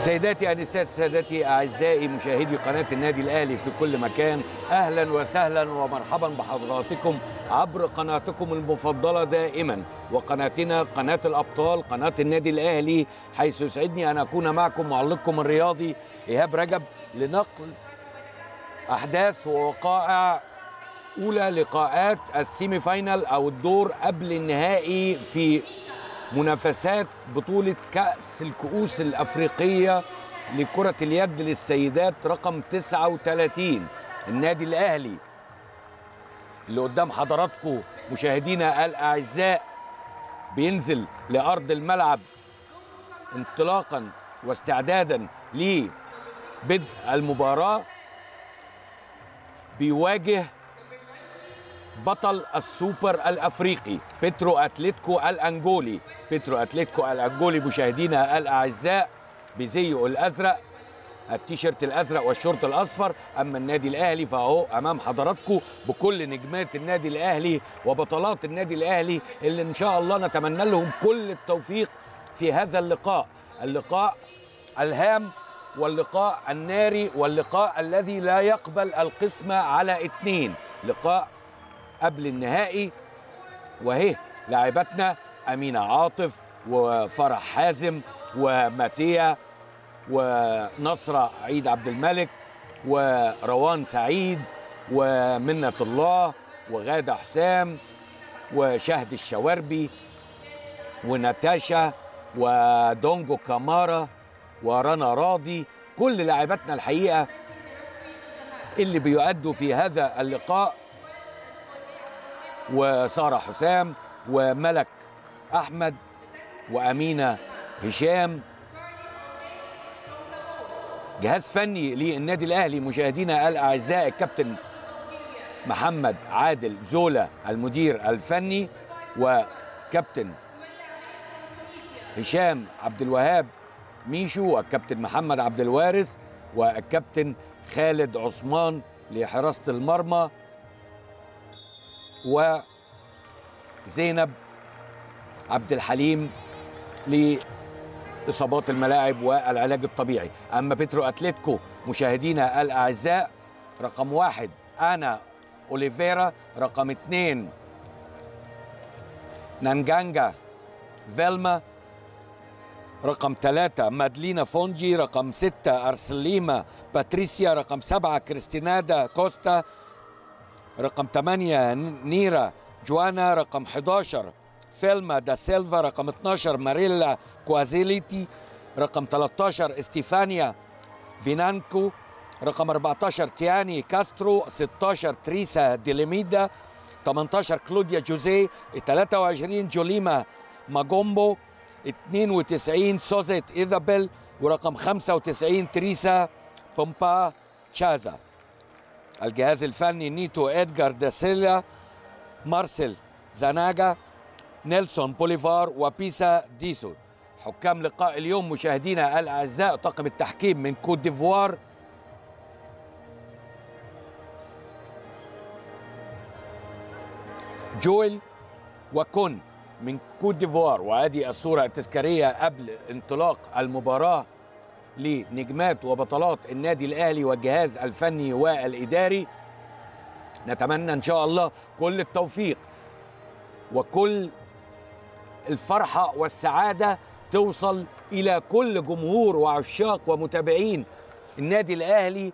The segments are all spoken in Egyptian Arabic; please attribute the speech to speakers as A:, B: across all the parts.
A: سيداتي انسات سادتي اعزائي مشاهدي قناه النادي الاهلي في كل مكان اهلا وسهلا ومرحبا بحضراتكم عبر قناتكم المفضله دائما وقناتنا قناه الابطال قناه النادي الاهلي حيث يسعدني ان اكون معكم معلقكم الرياضي ايهاب رجب لنقل احداث ووقائع اولى لقاءات السيمي فاينال او الدور قبل النهائي في منافسات بطولة كأس الكؤوس الأفريقية لكرة اليد للسيدات رقم 39 النادي الأهلي اللي قدام حضراتكم مشاهدينا الأعزاء بينزل لأرض الملعب انطلاقا واستعدادا لبدء المباراة بيواجه بطل السوبر الافريقي بيترو اتلتيكو الانجولي بيترو اتلتيكو الانجولي مشاهدينا الاعزاء بزيه الازرق التيشيرت الازرق والشورت الاصفر اما النادي الاهلي فاهو امام حضراتكم بكل نجمات النادي الاهلي وبطلات النادي الاهلي اللي ان شاء الله نتمنى لهم كل التوفيق في هذا اللقاء اللقاء الهام واللقاء الناري واللقاء الذي لا يقبل القسمه على اثنين لقاء قبل النهائي وهي لاعبتنا أمينة عاطف وفرح حازم وماتيا ونصرة عيد عبد الملك وروان سعيد ومنة الله وغادة حسام وشهد الشواربي وناتاشا ودونجو كامارا ورنا راضي كل لاعباتنا الحقيقة اللي بيؤدوا في هذا اللقاء وسارة حسام وملك أحمد وأمينة هشام جهاز فني للنادي الأهلي مشاهدينا الأعزاء الكابتن محمد عادل زولا المدير الفني وكابتن هشام عبد الوهاب ميشو والكابتن محمد عبد الوارث والكابتن خالد عثمان لحراسة المرمى وزينب عبد الحليم لإصابات الملاعب والعلاج الطبيعي أما بيترو أتلتيكو مشاهدينا الأعزاء رقم واحد أنا أوليفيرا رقم اثنين نانجانجا فيلما رقم ثلاثة مادلينا فونجي رقم ستة أرسليما باتريسيا رقم سبعة كريستينادا كوستا رقم 8 نيرا جوانا رقم 11 فيلما دا سيلفا رقم 12 ماريلا كوازيليتي رقم 13 استيفانيا فينانكو رقم 14 تياني كاسترو 16 تريسا ديليميدا 18 كلوديا جوزيه 23 جوليما ماجومبو 92 سوزيت إيزابيل ورقم 95 تريسا بومبا تشازا الجهاز الفني نيتو ادجار داسيلا مارسيل زاناجا نيلسون بوليفار وبيسا ديسو حكام لقاء اليوم مشاهدينا الاعزاء طاقم التحكيم من كوت ديفوار جويل وكون من كوت ديفوار وادي الصوره التذكاريه قبل انطلاق المباراه لنجمات وبطلات النادي الاهلي والجهاز الفني والاداري نتمنى ان شاء الله كل التوفيق وكل الفرحه والسعاده توصل الى كل جمهور وعشاق ومتابعين النادي الاهلي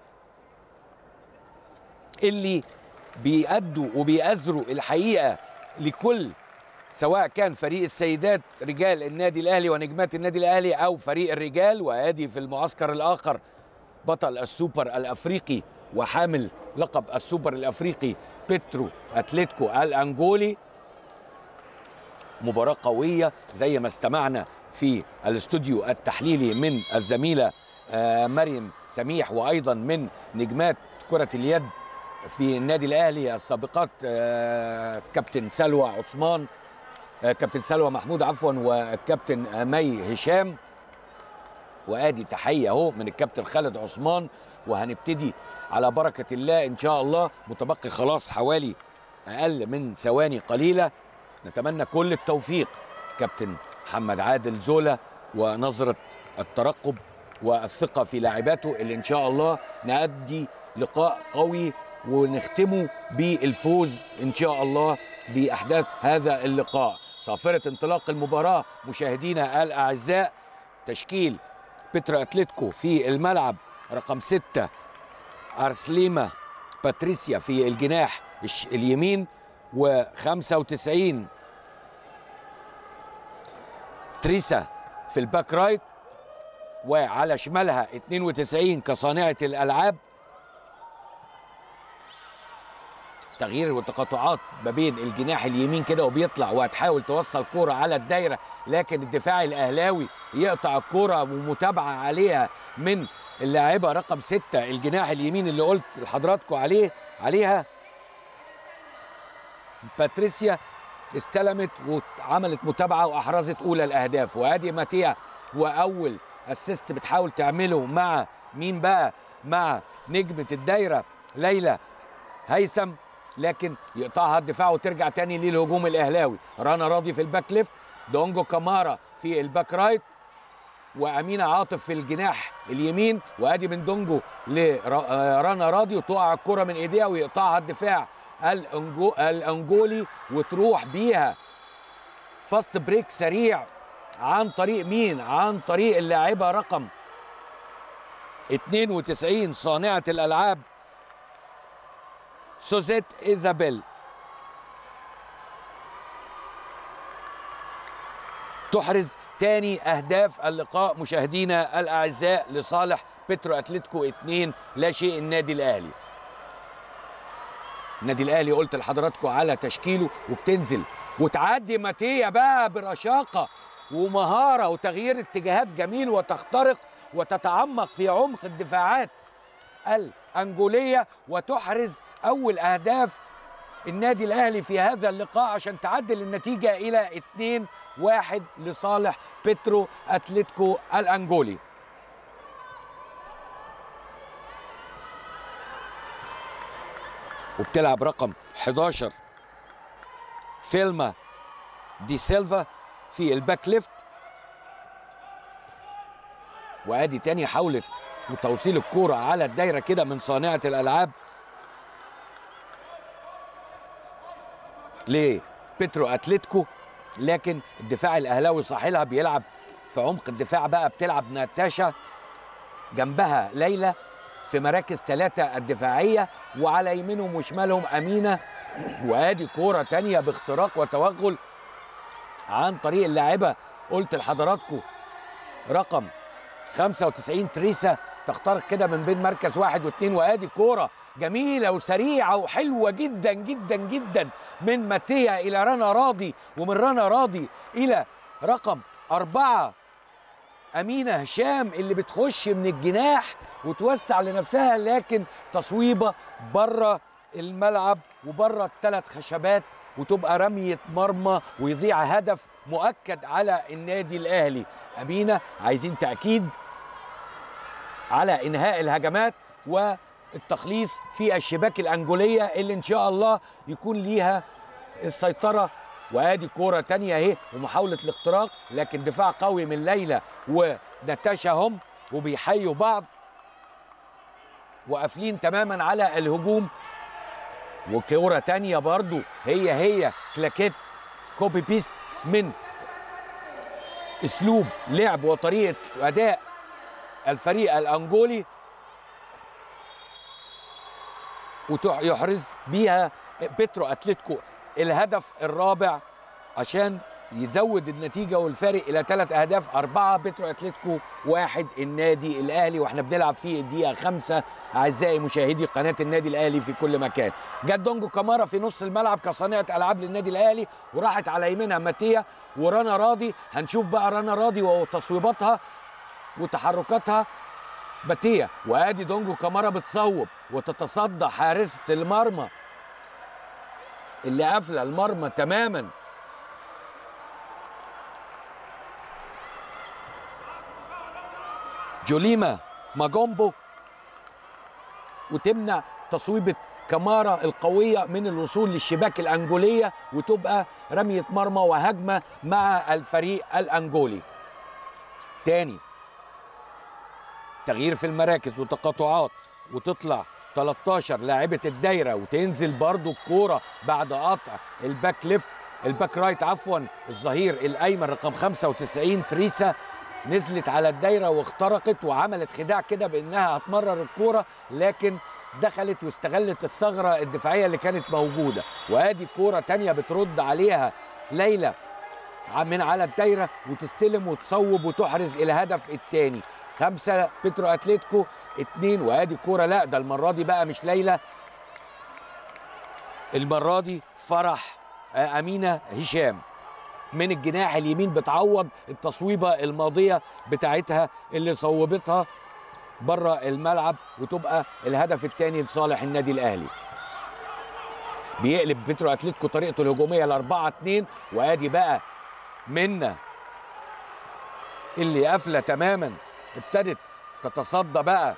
A: اللي بيأدوا وبيأزروا الحقيقه لكل سواء كان فريق السيدات رجال النادي الاهلي ونجمات النادي الاهلي او فريق الرجال وادي في المعسكر الاخر بطل السوبر الافريقي وحامل لقب السوبر الافريقي بيترو اتلتيكو الانجولي مباراه قويه زي ما استمعنا في الاستوديو التحليلي من الزميله مريم سميح وايضا من نجمات كره اليد في النادي الاهلي السابقات كابتن سلوى عثمان كابتن سلوى محمود عفوا والكابتن مي هشام وادي تحيه اهو من الكابتن خالد عثمان وهنبتدي على بركه الله ان شاء الله متبقي خلاص حوالي اقل من ثواني قليله نتمنى كل التوفيق كابتن محمد عادل زولا ونظره الترقب والثقه في لاعباته اللي ان شاء الله نأدي لقاء قوي ونختمه بالفوز ان شاء الله باحداث هذا اللقاء صافره انطلاق المباراه مشاهدينا الاعزاء تشكيل بترا اتلتيكو في الملعب رقم ستة ارسليما باتريسيا في الجناح اليمين و95 تريسا في الباك رايت وعلى شمالها 92 كصانعة الألعاب تغيير والتقاطعات ما بين الجناح اليمين كده وبيطلع وهتحاول توصل كوره على الدايره لكن الدفاع الاهلاوي يقطع الكوره ومتابعه عليها من اللاعبه رقم ستة الجناح اليمين اللي قلت لحضراتكم عليه عليها باتريسيا استلمت وعملت متابعه واحرزت اولى الاهداف وادي ماتيا واول اسيست بتحاول تعمله مع مين بقى مع نجمه الدايره ليلى هيثم لكن يقطعها الدفاع وترجع تاني للهجوم الاهلاوي رنا راضي في الباك ليفت دونجو كامارا في الباك رايت وامينه عاطف في الجناح اليمين وادي من دونجو لرنا راضي وتقع الكره من ايديها ويقطعها الدفاع الأنجو الانجولي وتروح بيها فاست بريك سريع عن طريق مين عن طريق اللاعبه رقم 92 صانعه الالعاب سوزيت ايزابيل تحرز تاني اهداف اللقاء مشاهدينا الاعزاء لصالح بترو اتلتيكو 2 لا شيء النادي الاهلي النادي الاهلي قلت لحضراتكم على تشكيله وبتنزل وتعدي ماتيا بقى برشاقه ومهاره وتغيير اتجاهات جميل وتخترق وتتعمق في عمق الدفاعات الانجوليه وتحرز اول اهداف النادي الاهلي في هذا اللقاء عشان تعدل النتيجه الى 2 1 لصالح بترو اتلتيكو الانجولي وبتلعب رقم 11 فيلما دي سيلفا في الباك ليفت وادي تاني حاولت وتوصيل الكوره على الدايره كده من صانعه الالعاب لبترو اتلتيكو لكن الدفاع الاهلاوي صاحلها بيلعب في عمق الدفاع بقى بتلعب ناتاشا جنبها ليلى في مراكز ثلاثة الدفاعية وعلى يمينهم وشمالهم أمينة وادي كورة تانية باختراق وتوغل عن طريق اللاعبة قلت لحضراتكم رقم 95 تريسا تخترق كده من بين مركز واحد واثنين وادي كوره جميله وسريعه وحلوه جدا جدا جدا من ماتيا الى رنا راضي ومن رنا راضي الى رقم اربعه امينه هشام اللي بتخش من الجناح وتوسع لنفسها لكن تصويبه بره الملعب وبره الثلاث خشبات وتبقى رميه مرمى ويضيع هدف مؤكد على النادي الاهلي امينه عايزين تاكيد على انهاء الهجمات والتخليص في الشباك الانجوليه اللي ان شاء الله يكون ليها السيطره وادي كوره تانية اهي ومحاوله الاختراق لكن دفاع قوي من ليلى وناتاشا هم وبيحيوا بعض وقافلين تماما على الهجوم وكوره تانية برضو هي هي كلاكيت كوبي بيست من اسلوب لعب وطريقه اداء الفريق الانجولي ويحرز بيها بترو اتلتيكو الهدف الرابع عشان يزود النتيجه والفارق الى ثلاث اهداف اربعه بترو اتلتيكو واحد النادي الاهلي واحنا بنلعب في الدقيقه خمسه اعزائي مشاهدي قناه النادي الاهلي في كل مكان جت دونجو كامارا في نص الملعب كصانعه العاب للنادي الاهلي وراحت على يمينها ماتيا ورنا راضي هنشوف بقى رنا راضي وتصويباتها وتحركاتها ماتيا وادي دونجو كامارا بتصوب وتتصدى حارسه المرمى اللي قافله المرمى تماما جوليما ماجومبو وتمنع تصويبة كمارا القوية من الوصول للشباك الأنجولية وتبقى رمية مرمى وهجمة مع الفريق الأنجولي تاني تغيير في المراكز وتقاطعات وتطلع 13 لاعبة الدايرة وتنزل برضو الكورة بعد قطع الباك ليفت الباك رايت عفوا الظهير الأيمن رقم 95 تريسا نزلت على الدايرة واخترقت وعملت خداع كده بأنها هتمرر الكورة لكن دخلت واستغلت الثغرة الدفاعية اللي كانت موجودة وادي كورة تانية بترد عليها ليلى من على الدايرة وتستلم وتصوب وتحرز الهدف الثاني خمسة بترو أتلتيكو اتنين وادي كورة لا ده المرة دي بقى مش ليلى المرة دي فرح أمينة هشام من الجناح اليمين بتعوض التصويبة الماضية بتاعتها اللي صوبتها بره الملعب وتبقى الهدف الثاني لصالح النادي الاهلي بيقلب بيترو اتلتيكو طريقته الهجوميه ل 4 2 وادي بقى منا اللي قافله تماما ابتدت تتصدى بقى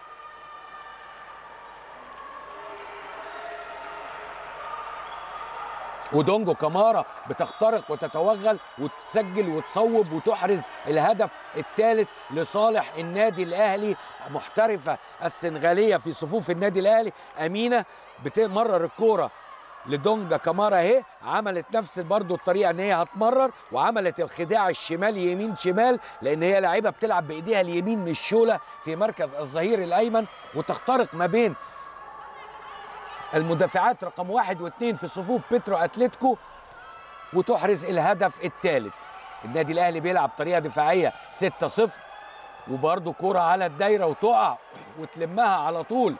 A: ودونجو كمارا بتخترق وتتوغل وتسجل وتصوب وتحرز الهدف الثالث لصالح النادي الاهلي محترفه السنغاليه في صفوف النادي الاهلي امينه بتمرر الكوره لدونجا كمارا اهي عملت نفس برضو الطريقه ان هي هتمرر وعملت الخداع الشمال يمين شمال لان هي لاعيبه بتلعب بايديها اليمين من الشوله في مركز الظهير الايمن وتخترق ما بين المدافعات رقم واحد واثنين في صفوف بيترو اتلتيكو وتحرز الهدف الثالث النادي الاهلي بيلعب طريقه دفاعيه 6-0 وبرده كرة على الدايره وتقع وتلمها على طول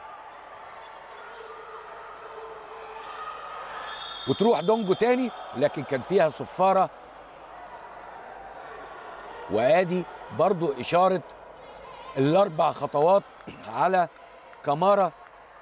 A: وتروح دونجو تاني لكن كان فيها صفاره وادي برضو اشاره الاربع خطوات على كمارا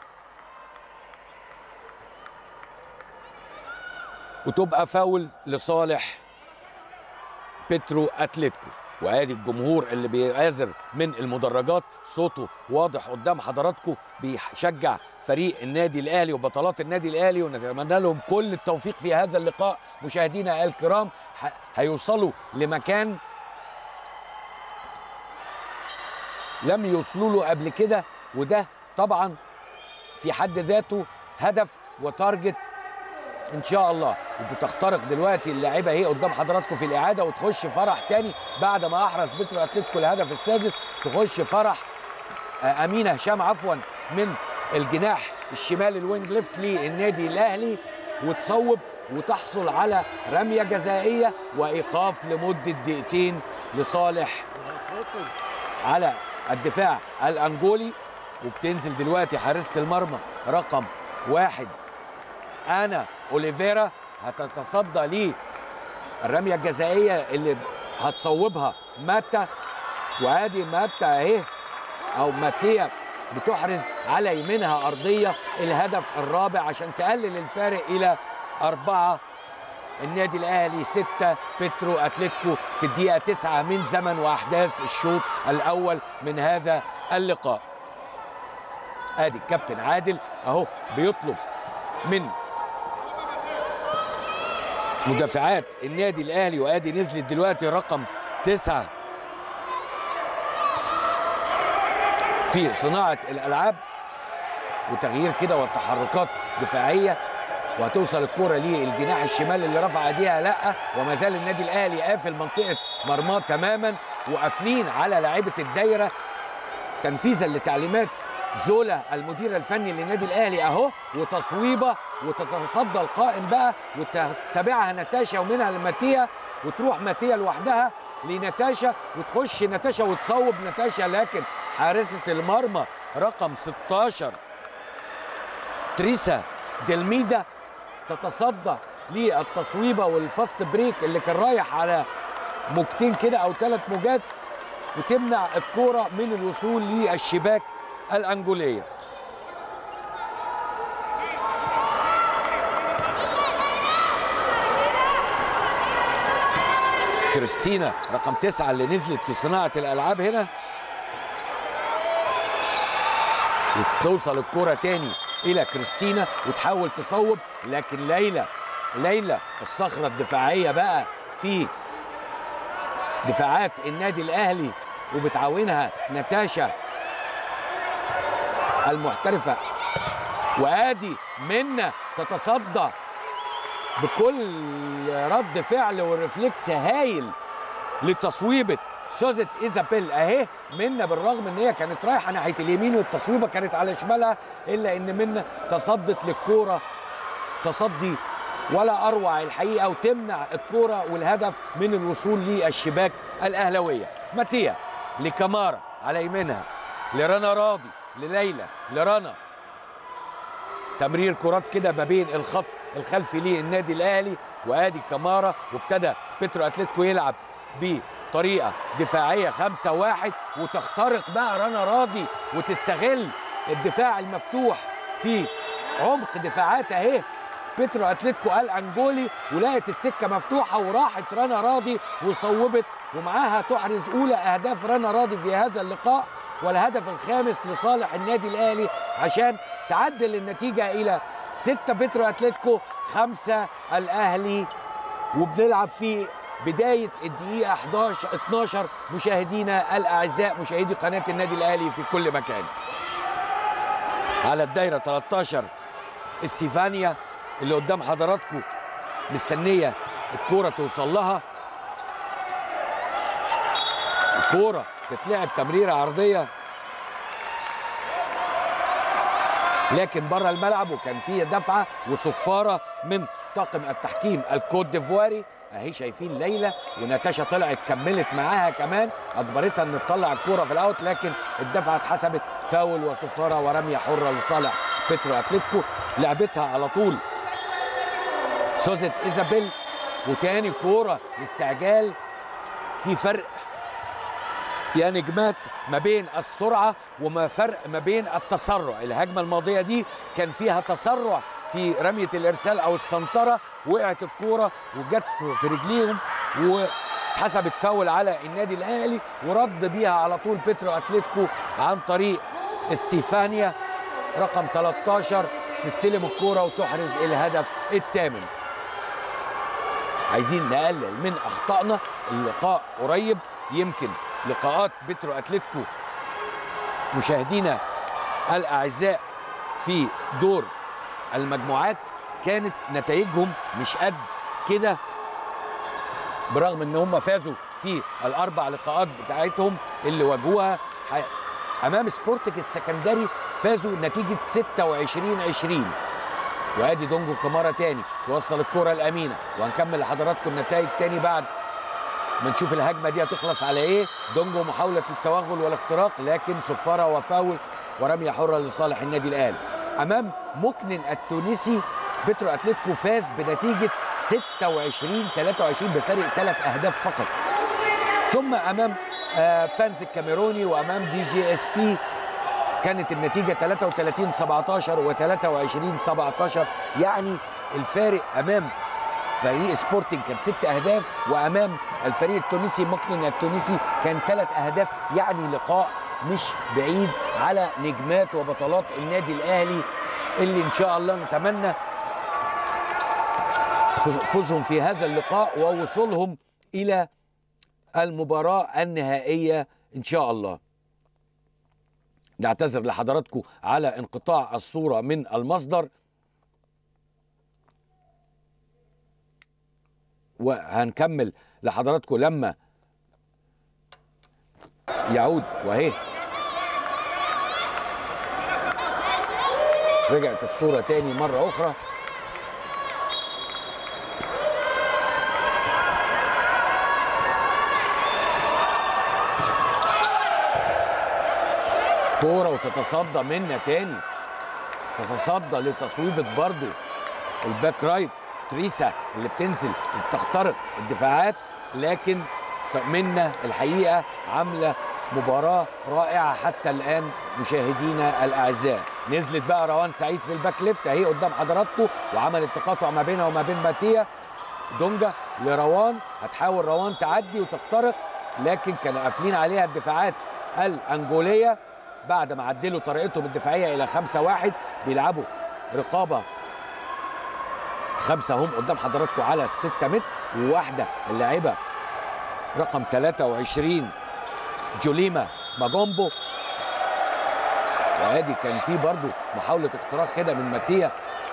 A: وتبقى فاول لصالح بيترو اتلتيكو وادي الجمهور اللي بيعازر من المدرجات صوته واضح قدام حضراتكم بيشجع فريق النادي الاهلي وبطلات النادي الاهلي ونتمنى لهم كل التوفيق في هذا اللقاء مشاهدينا الكرام هيوصلوا لمكان لم يوصلوا له قبل كده وده طبعا في حد ذاته هدف وتارجت ان شاء الله وبتخترق دلوقتي اللاعبه اهي قدام حضراتكم في الاعاده وتخش فرح تاني بعد ما احرز بترو اتلتيكو الهدف السادس تخش فرح امينه هشام عفوا من الجناح الشمال الوينج ليفت للنادي الاهلي وتصوب وتحصل على رميه جزائيه وايقاف لمده دقيقتين لصالح على الدفاع الانجولي وبتنزل دلوقتي حارسه المرمى رقم واحد انا اوليفيرا هتتصدى ليه الرميه الجزائيه اللي هتصوبها ماتا وادي ماتا اهي او ماتيا بتحرز على يمينها ارضيه الهدف الرابع عشان تقلل الفارق الى اربعه النادي الاهلي ستة بترو اتلتيكو في الدقيقه تسعة من زمن واحداث الشوط الاول من هذا اللقاء ادي الكابتن عادل اهو بيطلب من مدافعات النادي الاهلي وادي نزلت دلوقتي رقم تسعة في صناعة الألعاب وتغيير كده والتحركات دفاعية وهتوصل الكرة للجناح الشمال اللي رفع ايديها لا وما زال النادي الاهلي قافل منطقة مرماه تماما وقافلين على لاعيبة الدايرة تنفيذا لتعليمات زولا المدير الفني للنادي الاهلي اهو وتصويبه وتتصدى القائم بقى وتتابعها نتاشا ومنها لماتيا وتروح ماتيا لوحدها لنتاشا وتخش نتاشا وتصوب نتاشا لكن حارسه المرمى رقم 16 تريسا دلميدا تتصدى للتصويبه والفاست بريك اللي كان رايح على موجتين كده او ثلاث موجات وتمنع الكوره من الوصول للشباك الأنجولية كريستينا رقم تسعة اللي نزلت في صناعة الألعاب هنا وتوصل الكرة تاني إلى كريستينا وتحاول تصوب لكن ليلى ليلى الصخرة الدفاعية بقى في دفاعات النادي الأهلي وبتعاونها ناتاشا المحترفه وادي منا تتصدى بكل رد فعل ورفلكس هايل لتصويبه سوزت ايزابيل اهي منا بالرغم ان هي كانت رايحه ناحيه اليمين والتصويبه كانت على شمالها الا ان منا تصدت للكوره تصدي ولا اروع الحقيقه وتمنع الكوره والهدف من الوصول للشباك الاهلاويه ماتيا لكمارا على يمينها لرنا راضي لليلى لرنا تمرير كرات كده ما بين الخط الخلفي للنادي الاهلي وادي كمارا وابتدى بيترو اتلتيكو يلعب بطريقه دفاعيه خمسة واحد وتخترق بقى رنا راضي وتستغل الدفاع المفتوح في عمق دفاعات اهي بيترو اتلتيكو الانجولي ولقت السكه مفتوحه وراحت رنا راضي وصوبت ومعاها تحرز اولى اهداف رنا راضي في هذا اللقاء والهدف الخامس لصالح النادي الاهلي عشان تعدل النتيجه الى ستة بيترو اتلتيكو خمسة الاهلي وبنلعب في بداية الدقيقة 11 12 مشاهدينا الأعزاء مشاهدي قناة النادي الأهلي في كل مكان على الدايرة 13 استيفانيا اللي قدام حضراتكم مستنية الكورة توصل لها الكورة تتلعب تمريرة عرضية لكن بره الملعب وكان فيه دفعة وصفارة من طاقم التحكيم الكوت ديفواري اهي شايفين ليلى وناتاشا طلعت كملت معاها كمان اجبرتها ان تطلع الكوره في الاوت لكن الدفعه اتحسبت فاول وصفاره ورميه حره لصالح بيترو اتلتيكو لعبتها على طول سوزت ايزابيل وتاني كوره لاستعجال في فرق يا نجمات ما بين السرعه وما فرق ما بين التسرع الهجمه الماضيه دي كان فيها تسرع في رميه الارسال او السنطره وقعت الكوره وجت في رجليهم واتحسبت فاول على النادي الاهلي ورد بيها على طول بيترو اتلتيكو عن طريق استيفانيا رقم 13 تستلم الكوره وتحرز الهدف الثامن عايزين نقلل من اخطائنا اللقاء قريب يمكن لقاءات بيترو اتلتيكو مشاهدينا الاعزاء في دور المجموعات كانت نتائجهم مش قد كده برغم ان هم فازوا في الاربع لقاءات بتاعتهم اللي واجهوها امام سبورتك السكندري فازوا نتيجه 26 20 وادي دونجو كمارا تاني توصل الكره الامينه وهنكمل لحضراتكم النتائج تاني بعد ما نشوف الهجمه دي هتخلص على ايه دونجو محاوله للتوغل والاختراق لكن صفاره وفاول ورميه حره لصالح النادي الاهلي امام مكنن التونسي بيترو اتلتيكو فاز بنتيجه 26 23 بفارق ثلاث اهداف فقط ثم امام فانز الكاميروني وامام دي جي اس بي كانت النتيجه 33 17 و23 17 يعني الفارق امام فريق سبورتنج كان ست اهداف وامام الفريق التونسي مكنن التونسي كان ثلاث اهداف يعني لقاء مش بعيد على نجمات وبطلات النادي الاهلي اللي ان شاء الله نتمنى فوزهم في هذا اللقاء ووصولهم الى المباراه النهائيه ان شاء الله نعتذر لحضراتكم على انقطاع الصوره من المصدر وهنكمل لحضراتكم لما يعود وهي رجعت الصورة تاني مرة أخرى كورة وتتصدى منا تاني تتصدى لتصويبة برضو الباك رايت تريسا اللي بتنزل وبتخترق الدفاعات لكن منا الحقيقة عاملة مباراة رائعة حتى الآن مشاهدينا الأعزاء نزلت بقى روان سعيد في الباك ليفت أهي قدام حضراتكم وعملت تقاطع ما بينها وما بين ماتيا دونجا لروان هتحاول روان تعدي وتخترق لكن كانوا قافلين عليها الدفاعات الأنجولية بعد ما عدلوا طريقتهم الدفاعية إلى خمسة واحد بيلعبوا رقابة خمسة هم قدام حضراتكم على الستة متر وواحدة اللاعبة رقم 23 جوليما ماجومبو وادي كان في برضو محاولة اختراق كده من ماتيا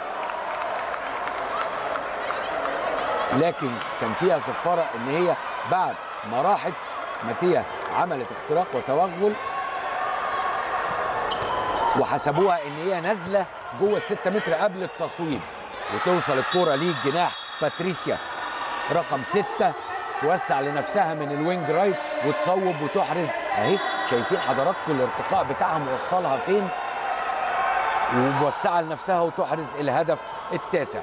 A: لكن كان فيها صفارة ان هي بعد ما راحت ماتيا عملت اختراق وتوغل وحسبوها ان هي نازله جوه الستة متر قبل التصويب وتوصل الكرة للجناح باتريسيا رقم ستة توسع لنفسها من الوينج رايت وتصوب وتحرز اهي شايفين حضراتكم الارتقاء بتاعها موصلها فين وموسعه لنفسها وتحرز الهدف التاسع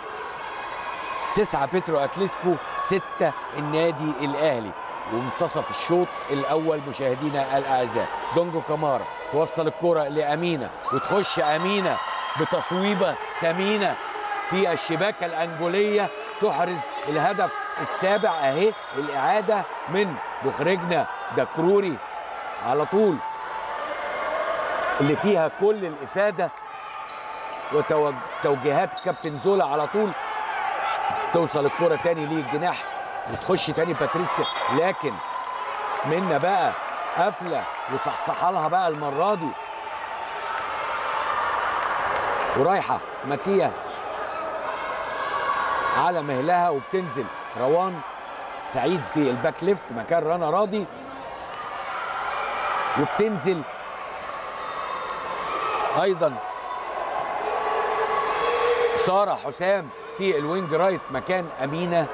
A: تسعة بيترو اتلتيكو ستة النادي الاهلي ومنتصف الشوط الاول مشاهدينا الاعزاء دونجو كامارا توصل الكرة لامينه وتخش امينه بتصويبه ثمينه في الشباكه الانجوليه تحرز الهدف السابع اهي الاعاده من مخرجنا دكروري على طول اللي فيها كل الافاده وتوجيهات كابتن زولا على طول توصل الكرة تاني للجناح وتخش تاني باتريسيا لكن منا بقى قافله وصحصحها لها بقى المره دي ورايحه ماتيا على مهلها وبتنزل روان سعيد في الباك ليفت مكان رنا راضي وبتنزل ايضا ساره حسام في الوينج رايت مكان امينه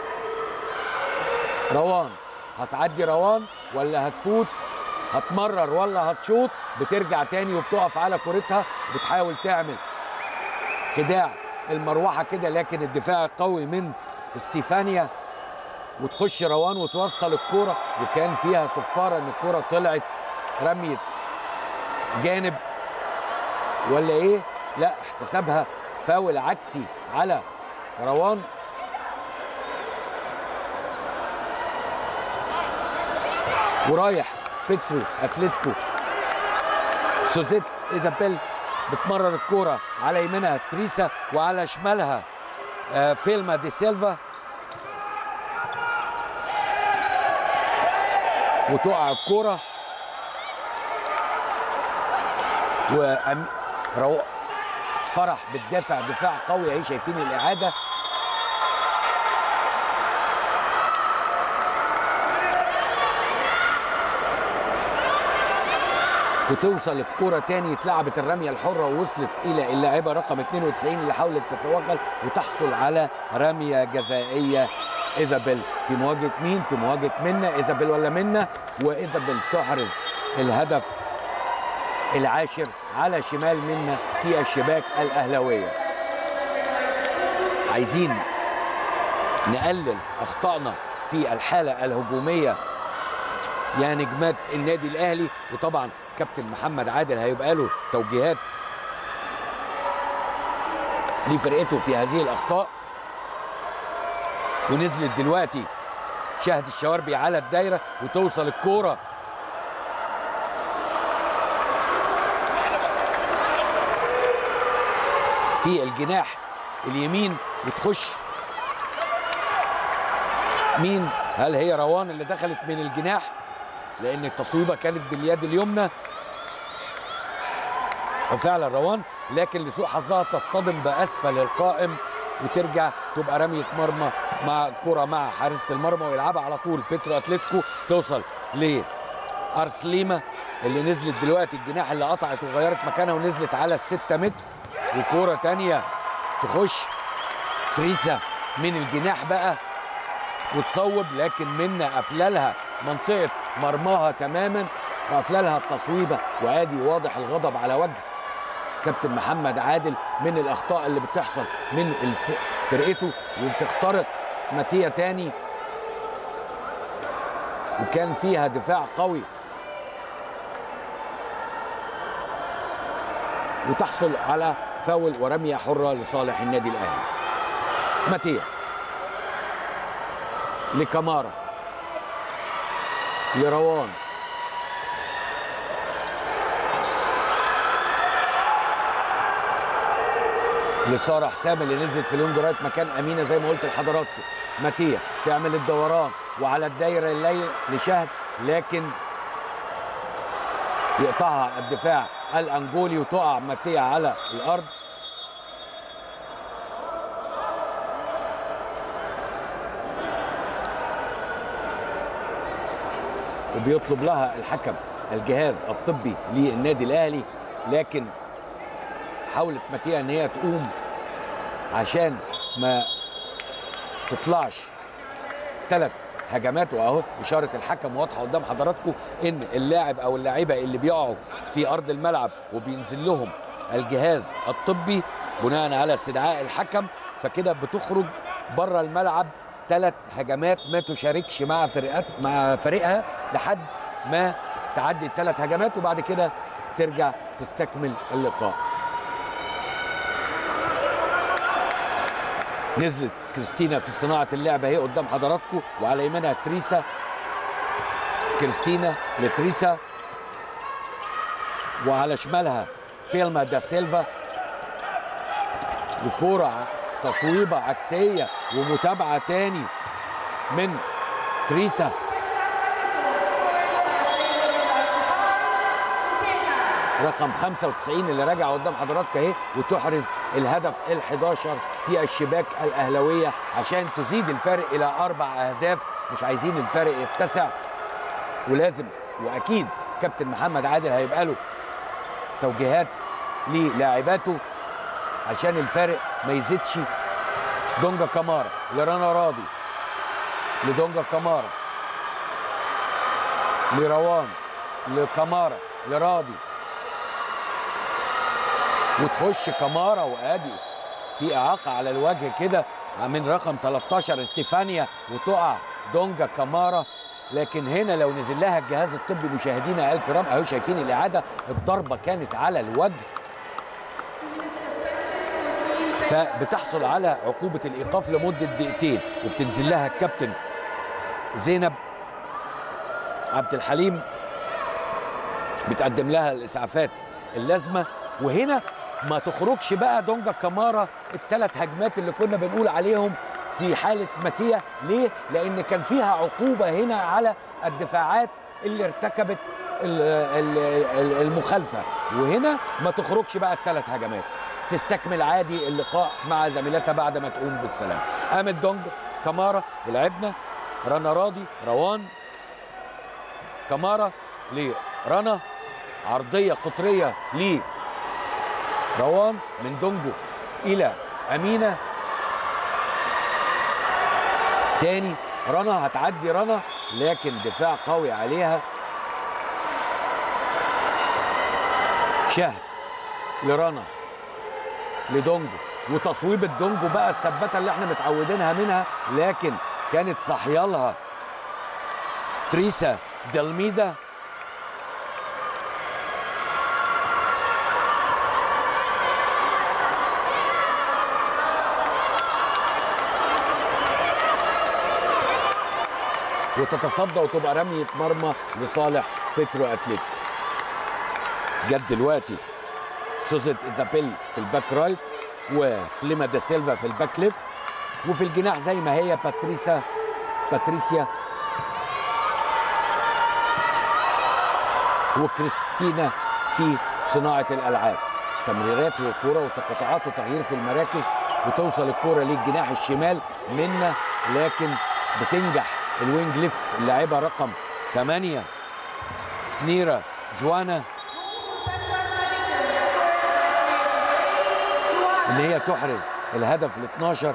A: روان هتعدي روان ولا هتفوت هتمرر ولا هتشوط بترجع تاني وبتقف على كورتها بتحاول تعمل خداع المروحه كده لكن الدفاع قوي من استيفانيا وتخش روان وتوصل الكوره وكان فيها صفاره ان الكوره طلعت رميه جانب ولا ايه لا احتسبها فاول عكسي على روان ورايح بيترو اتلتيكو سوزيت ايزابيل بتمرر الكوره على يمينها تريسا وعلى شمالها آه، فيلما دي سيلفا وتقع الكوره وأم... رو... فرح بتدافع دفاع قوي اهي شايفين الاعاده وتوصل الكرة تاني اتلعبت الرمية الحرة ووصلت إلى اللاعبة رقم 92 اللي حاولت تتوغل وتحصل على رمية جزائية إيزابيل في مواجهة مين؟ في مواجهة منا إيزابيل ولا منا وإيزابيل تحرز الهدف العاشر على شمال منا في الشباك الأهلاوية عايزين نقلل أخطائنا في الحالة الهجومية يا نجمات النادي الاهلي وطبعا كابتن محمد عادل هيبقى له توجيهات لفرقته في هذه الاخطاء ونزلت دلوقتي شهد الشواربي على الدايره وتوصل الكوره في الجناح اليمين وتخش مين هل هي روان اللي دخلت من الجناح لان التصويبه كانت باليد اليمنى وفعلا روان لكن لسوء حظها تصطدم باسفل القائم وترجع تبقى رميه مرمى مع كره مع حارسه المرمى ويلعبها على طول بيترو اتلتيكو توصل ل ارسليما اللي نزلت دلوقتي الجناح اللي قطعت وغيرت مكانها ونزلت على الستة متر وكوره تانية تخش تريسا من الجناح بقى وتصوب لكن منا قافله لها منطقه مرماها تماما وقافله لها التصويبه وادي واضح الغضب على وجه كابتن محمد عادل من الاخطاء اللي بتحصل من الف... فرقته وبتخترق ماتيا تاني وكان فيها دفاع قوي وتحصل على فاول ورميه حره لصالح النادي الاهلي ماتيا لكمارا لروان لساره حسام اللي نزلت في اليوم رايت مكان امينه زي ما قلت لحضراتكم ماتيا تعمل الدوران وعلى الدايره الليل لشهد لكن يقطعها الدفاع الانجولي وتقع ماتيا على الارض وبيطلب لها الحكم الجهاز الطبي للنادي الاهلي لكن حاولت ماتيا ان هي تقوم عشان ما تطلعش ثلاث هجمات واهو اشاره الحكم واضحه قدام حضراتكم ان اللاعب او اللاعيبه اللي بيقعوا في ارض الملعب وبينزل لهم الجهاز الطبي بناء على استدعاء الحكم فكده بتخرج بره الملعب ثلاث هجمات ما تشاركش مع فرقات مع فريقها لحد ما تعدي الثلاث هجمات وبعد كده ترجع تستكمل اللقاء نزلت كريستينا في صناعة اللعبة هي قدام حضراتكم وعلى يمينها تريسا كريستينا لتريسا وعلى شمالها فيلما دا سيلفا وكورة تصويبة عكسية ومتابعة تاني من تريسا رقم 95 اللي راجع قدام حضراتك اهي وتحرز الهدف ال11 في الشباك الاهلاويه عشان تزيد الفارق الى اربع اهداف مش عايزين الفارق يتسع ولازم واكيد كابتن محمد عادل هيبقى له توجيهات للاعباته عشان الفارق ما يزيدش دونجا كامارا لرنا راضي لدونجا كامارا لروان لكامارا لراضي وتخش كمارا وادي في اعاقه على الوجه كده من رقم 13 استيفانيا وتقع دونجا كمارا لكن هنا لو نزل لها الجهاز الطبي مشاهدينا الكرام اهو شايفين الاعاده الضربه كانت على الوجه فبتحصل على عقوبه الايقاف لمده دقيقتين وبتنزل لها الكابتن زينب عبد الحليم بتقدم لها الاسعافات اللازمه وهنا ما تخرجش بقى دونجا كامارا الثلاث هجمات اللي كنا بنقول عليهم في حاله ماتيا ليه؟ لان كان فيها عقوبه هنا على الدفاعات اللي ارتكبت المخالفه وهنا ما تخرجش بقى الثلاث هجمات تستكمل عادي اللقاء مع زميلتها بعد ما تقوم بالسلام قامت دونج كامارا ولعبنا رنا راضي روان كامارا لرنا عرضيه قطريه ل روان من دونجو الى امينه تاني رنا هتعدي رنا لكن دفاع قوي عليها شهد لرنا لدونجو وتصويب الدونجو بقى الثباته اللي احنا متعودينها منها لكن كانت صحيالها تريسا دلميدا وتتصدى وتبقى رمية مرمى لصالح بيترو اتليتيكو جت دلوقتي سوزيت ايزابيل في الباك رايت وفليما دا سيلفا في الباك ليفت وفي الجناح زي ما هي باتريسا باتريسيا وكريستينا في صناعة الألعاب تمريرات وكرة وتقاطعات وتغيير في المراكز وتوصل الكرة للجناح الشمال منا لكن بتنجح الوينج ليفت اللاعبة رقم 8 نيرا جوانا ان هي تحرز الهدف ال 12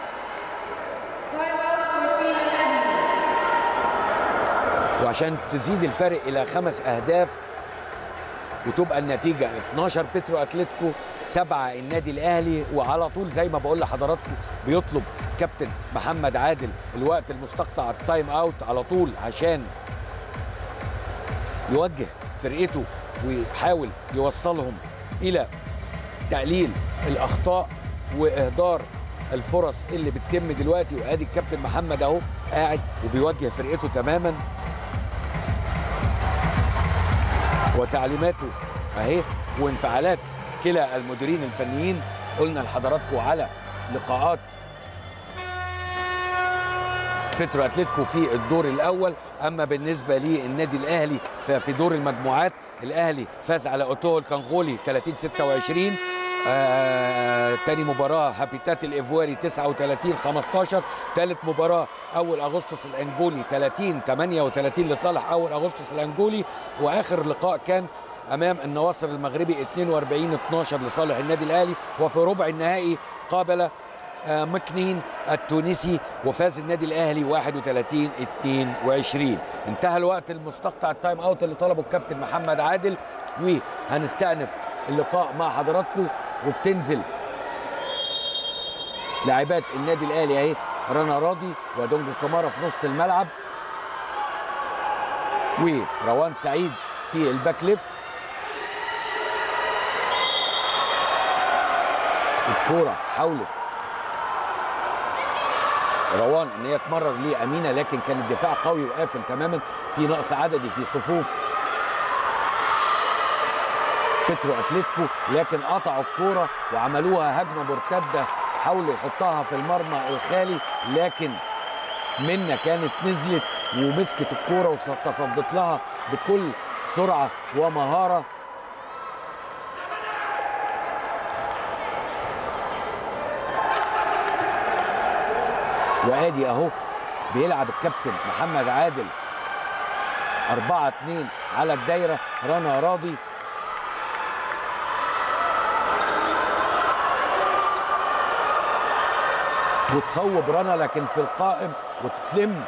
A: وعشان تزيد الفارق الى خمس اهداف وتبقى النتيجه 12 بترو اتلتيكو سبعة النادي الاهلي وعلى طول زي ما بقول لحضراتكم بيطلب كابتن محمد عادل الوقت المستقطع التايم اوت على طول عشان يوجه فرقته ويحاول يوصلهم الى تقليل الاخطاء واهدار الفرص اللي بتتم دلوقتي وادي الكابتن محمد اهو قاعد وبيوجه فرقته تماما وتعليماته اهي وانفعالات كلا المديرين الفنيين قلنا لحضراتكم على لقاءات بيترو اتلتيكو في الدور الاول اما بالنسبه للنادي الاهلي ففي دور المجموعات الاهلي فاز على اوتو الكنغولي 30 26 آه، تاني مباراة هابيتات الإيفواري 39 15 تالت مباراة أول أغسطس الأنجولي 30 38 لصالح أول أغسطس الأنجولي وآخر لقاء كان أمام النواصر المغربي 42 12 لصالح النادي الأهلي وفي ربع النهائي قابل آه، مكنين التونسي وفاز النادي الاهلي 31 22 انتهى الوقت المستقطع التايم اوت اللي طلبه الكابتن محمد عادل وهنستأنف اللقاء مع حضراتكم وبتنزل لاعبات النادي الاهلي اهي رنا راضي ودونجو كمارا في نص الملعب وروان سعيد في الباك ليفت الكوره حاولت روان ان هي تمرر لامينه لكن كان الدفاع قوي وقافل تماما في نقص عددي في صفوف بيترو اتلتيكو لكن قطعوا الكوره وعملوها هجمه مرتده حاولوا يحطها في المرمى الخالي لكن منا كانت نزلت ومسكت الكوره وتصدت لها بكل سرعه ومهاره وادي اهو بيلعب الكابتن محمد عادل 4 2 على الدايره رنا راضي وتصوب رنا لكن في القائم وتتلم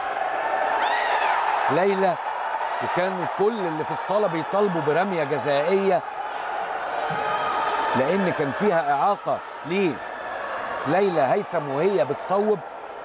A: ليلى وكان كل اللي في الصاله بيطالبوا برميه جزائيه لان كان فيها اعاقه ليلى هيثم وهي بتصوب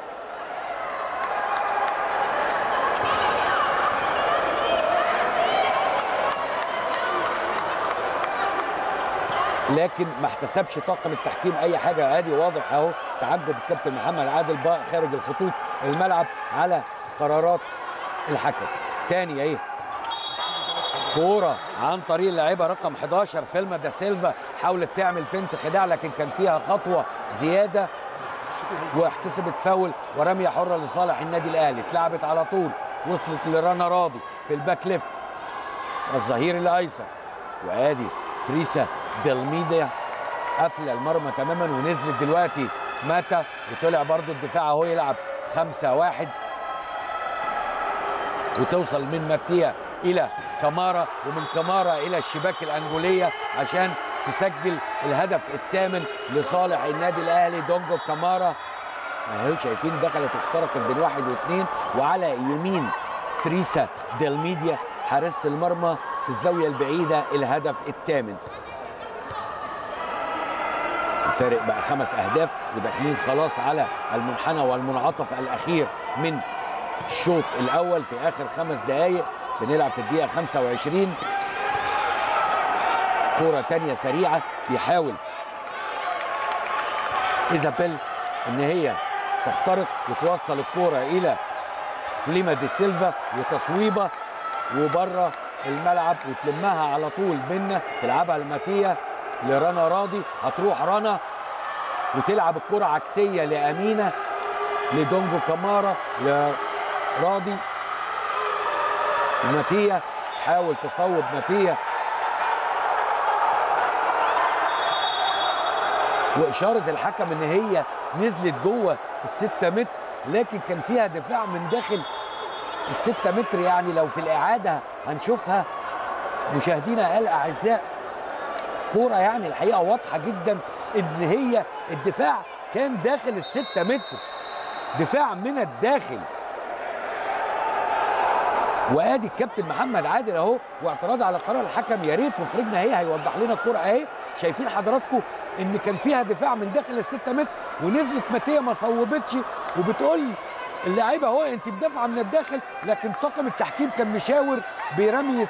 A: لكن ما احتسبش طاقم التحكيم اي حاجه ادي واضح اهو تعجب الكابتن محمد عادل بقى خارج الخطوط الملعب على قرارات الحكم تاني اهي كوره عن طريق اللاعبه رقم 11 فيلما دا سيلفا حاولت تعمل فنت خداع لكن كان فيها خطوه زياده واحتسبت فاول ورميه حره لصالح النادي الاهلي اتلعبت على طول وصلت لرنا راضي في الباك ليفت الظهير الايسر وادي تريسا دلميديا قافله المرمى تماما ونزلت دلوقتي ماتا وطلع برضو الدفاع اهو يلعب خمسة واحد وتوصل من ماتيا الى كمارا ومن كمارا الى الشباك الانجوليه عشان تسجل الهدف الثامن لصالح النادي الاهلي دونجو كمارا اهو شايفين دخلت واخترقت بين واحد واثنين وعلى يمين تريسا ديلميديا حارسه المرمى في الزاويه البعيده الهدف الثامن الفارق بقى خمس اهداف وداخلين خلاص على المنحنى والمنعطف الاخير من الشوط الاول في اخر خمس دقائق بنلعب في الدقيقه 25 كوره تانية سريعه بيحاول ايزابيل ان هي تخترق وتوصل الكوره الى فليما دي سيلفا وتصويبه وبره الملعب وتلمها على طول منا تلعبها لماتيا لرنا راضي هتروح رنا وتلعب الكرة عكسية لأمينة لدونجو كمارا لراضي ماتيا تحاول تصوب ماتيا وإشارة الحكم إن هي نزلت جوه الستة متر لكن كان فيها دفاع من داخل الستة متر يعني لو في الإعادة هنشوفها مشاهدينا الأعزاء كوره يعني الحقيقه واضحه جدا ان هي الدفاع كان داخل الستة متر دفاع من الداخل وادي الكابتن محمد عادل اهو واعتراض على قرار الحكم يا ريت مخرجنا اهي هيوضح لنا الكوره اهي شايفين حضراتكم ان كان فيها دفاع من داخل الستة متر ونزلت ماتيه ما صوبتش وبتقول اللاعيبه اهو انت مدافعه من الداخل لكن طاقم التحكيم كان مشاور برميه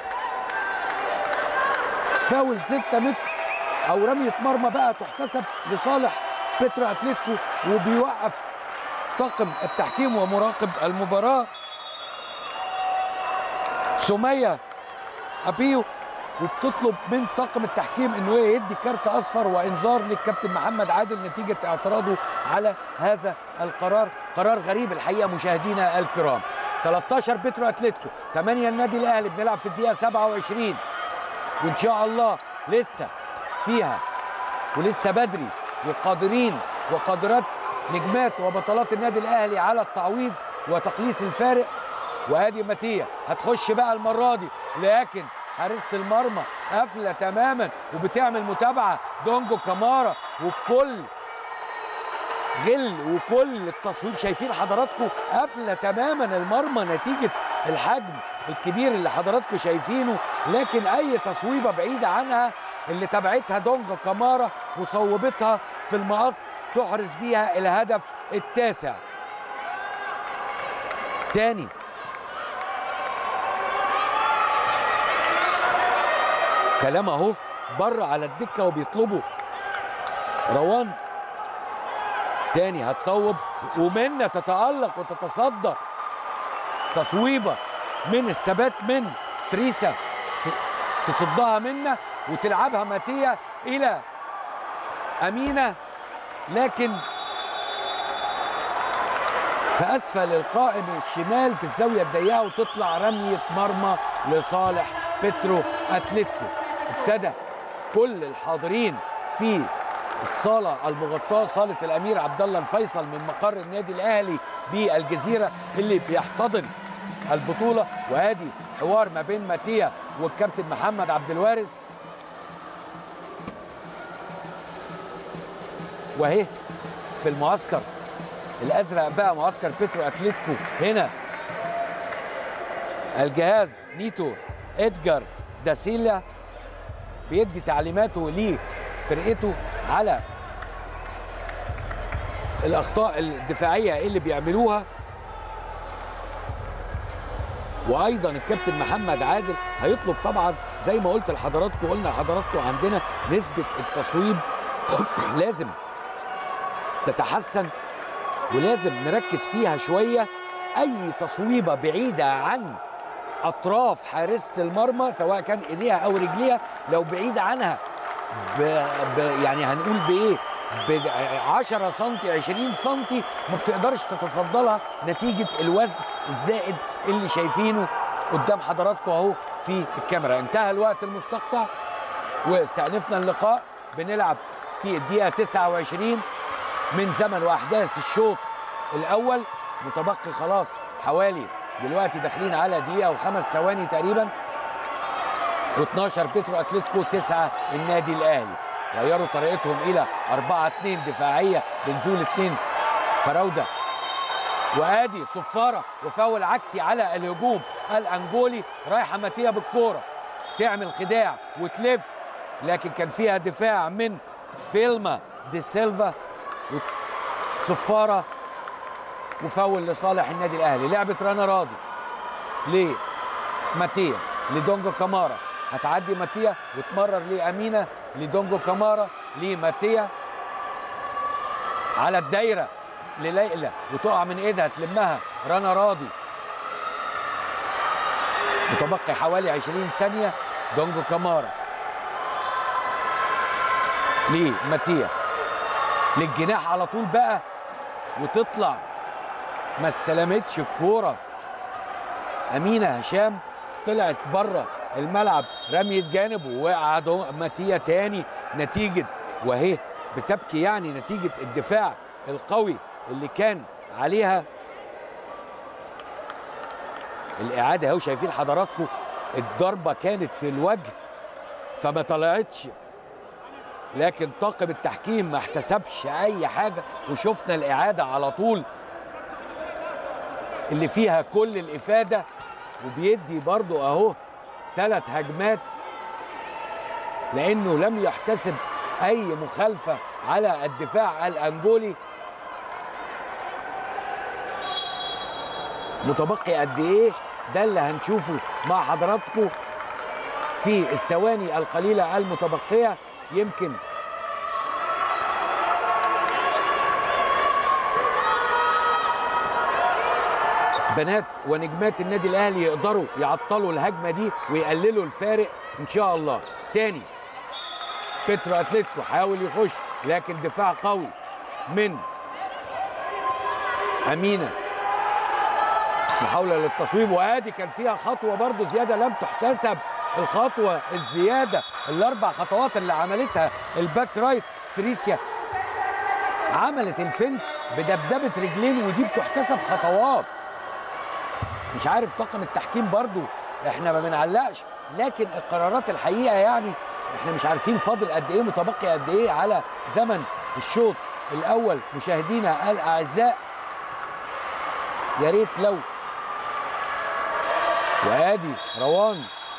A: فاول 6 متر او رميه مرمى بقى تحتسب لصالح بيترو اتلتيكو وبيوقف طاقم التحكيم ومراقب المباراه سميه ابيو وبتطلب من طاقم التحكيم انه يدي كارت اصفر وانذار للكابتن محمد عادل نتيجه اعتراضه على هذا القرار قرار غريب الحقيقه مشاهدينا الكرام 13 بترو اتلتيكو 8 النادي الاهلي بنلعب في الدقيقه 27 وان شاء الله لسه فيها ولسه بدري وقادرين وقادرات نجمات وبطلات النادي الاهلي على التعويض وتقليص الفارق وادي ماتيا هتخش بقى المره دي لكن حارسه المرمى قافله تماما وبتعمل متابعه دونجو كامارا وبكل غل وكل التصويب شايفين حضراتكم قافله تماما المرمى نتيجه الحجم الكبير اللي حضراتكم شايفينه لكن اي تصويبه بعيده عنها اللي تبعتها دونجا كامارا وصوبتها في المقص تحرز بيها الهدف التاسع تاني كلام اهو بره على الدكه وبيطلبوا روان تاني هتصوب ومنة تتألق وتتصدى تصويبة من الثبات من تريسا تصدها منا وتلعبها ماتيا إلى أمينة لكن في أسفل القائم الشمال في الزاوية الضيقة وتطلع رمية مرمى لصالح بترو أتلتيكو ابتدى كل الحاضرين في الصاله المغطاه صاله الامير عبد الله الفيصل من مقر النادي الاهلي بالجزيره اللي بيحتضن البطوله وادي حوار ما بين ماتيا والكابتن محمد عبد الوارث وهي في المعسكر الازرق بقى معسكر بيترو اتلتيكو هنا الجهاز نيتو ادجار داسيلا بيدي تعليماته لفرقته على الاخطاء الدفاعيه اللي بيعملوها وايضا الكابتن محمد عادل هيطلب طبعا زي ما قلت لحضراتكم قلنا لحضراتكم عندنا نسبه التصويب لازم تتحسن ولازم نركز فيها شويه اي تصويبه بعيده عن اطراف حارسه المرمى سواء كان ايديها او رجليها لو بعيده عنها ب... ب... يعني هنقول بايه ب 10 سم 20 سم ما بتقدرش تتصدى لها نتيجه الوزن الزائد اللي شايفينه قدام حضراتكم اهو في الكاميرا انتهى الوقت المستقطع واستأنفنا اللقاء بنلعب في الدقيقه 29 من زمن واحداث الشوط الاول متبقي خلاص حوالي دلوقتي داخلين على دقيقه وخمس ثواني تقريبا و12 بترو اتلتيكو 9 النادي الاهلي غيروا طريقتهم الى 4 2 دفاعيه بنزول 2 فراوده وادي صفاره وفاول عكسي على الهجوم الانجولي رايحه ماتيا بالكوره تعمل خداع وتلف لكن كان فيها دفاع من فيلما دي سيلفا صفاره وفاول لصالح النادي الاهلي لعبه رنا راضي ليه ماتيا لدونجو كامارا هتعدي ماتيا وتمرر لامينه لدونجو كامارا لماتيا على الدايره لليلى وتقع من ايدها تلمها رنا راضي متبقي حوالي 20 ثانيه دونجو كامارا لماتيا للجناح على طول بقى وتطلع ما استلمتش الكوره امينه هشام طلعت بره الملعب رمية جانب ووقع ماتيا تاني نتيجة وهي بتبكي يعني نتيجة الدفاع القوي اللي كان عليها الإعادة اهو شايفين حضراتكم الضربة كانت في الوجه فما طلعتش لكن طاقم التحكيم ما احتسبش أي حاجة وشفنا الإعادة على طول اللي فيها كل الإفادة وبيدي برضو أهو ثلاث هجمات لانه لم يحتسب اي مخالفه على الدفاع الانجولي متبقي قد ايه ده اللي هنشوفه مع حضراتكم في الثواني القليله المتبقيه يمكن بنات ونجمات النادي الاهلي يقدروا يعطلوا الهجمه دي ويقللوا الفارق ان شاء الله تاني بيترو اتلتيكو حاول يخش لكن دفاع قوي من امينه محاوله للتصويب وادي كان فيها خطوه برضو زياده لم تحتسب الخطوه الزياده الاربع خطوات اللي عملتها الباك رايت تريسيا عملت الفنت بدبدبه رجلين ودي بتحتسب خطوات مش عارف طاقم التحكيم برضو احنا ما بنعلقش لكن القرارات الحقيقه يعني احنا مش عارفين فاضل قد ايه متبقي قد ايه على زمن الشوط الاول مشاهدينا الاعزاء يا ريت لو وادي روان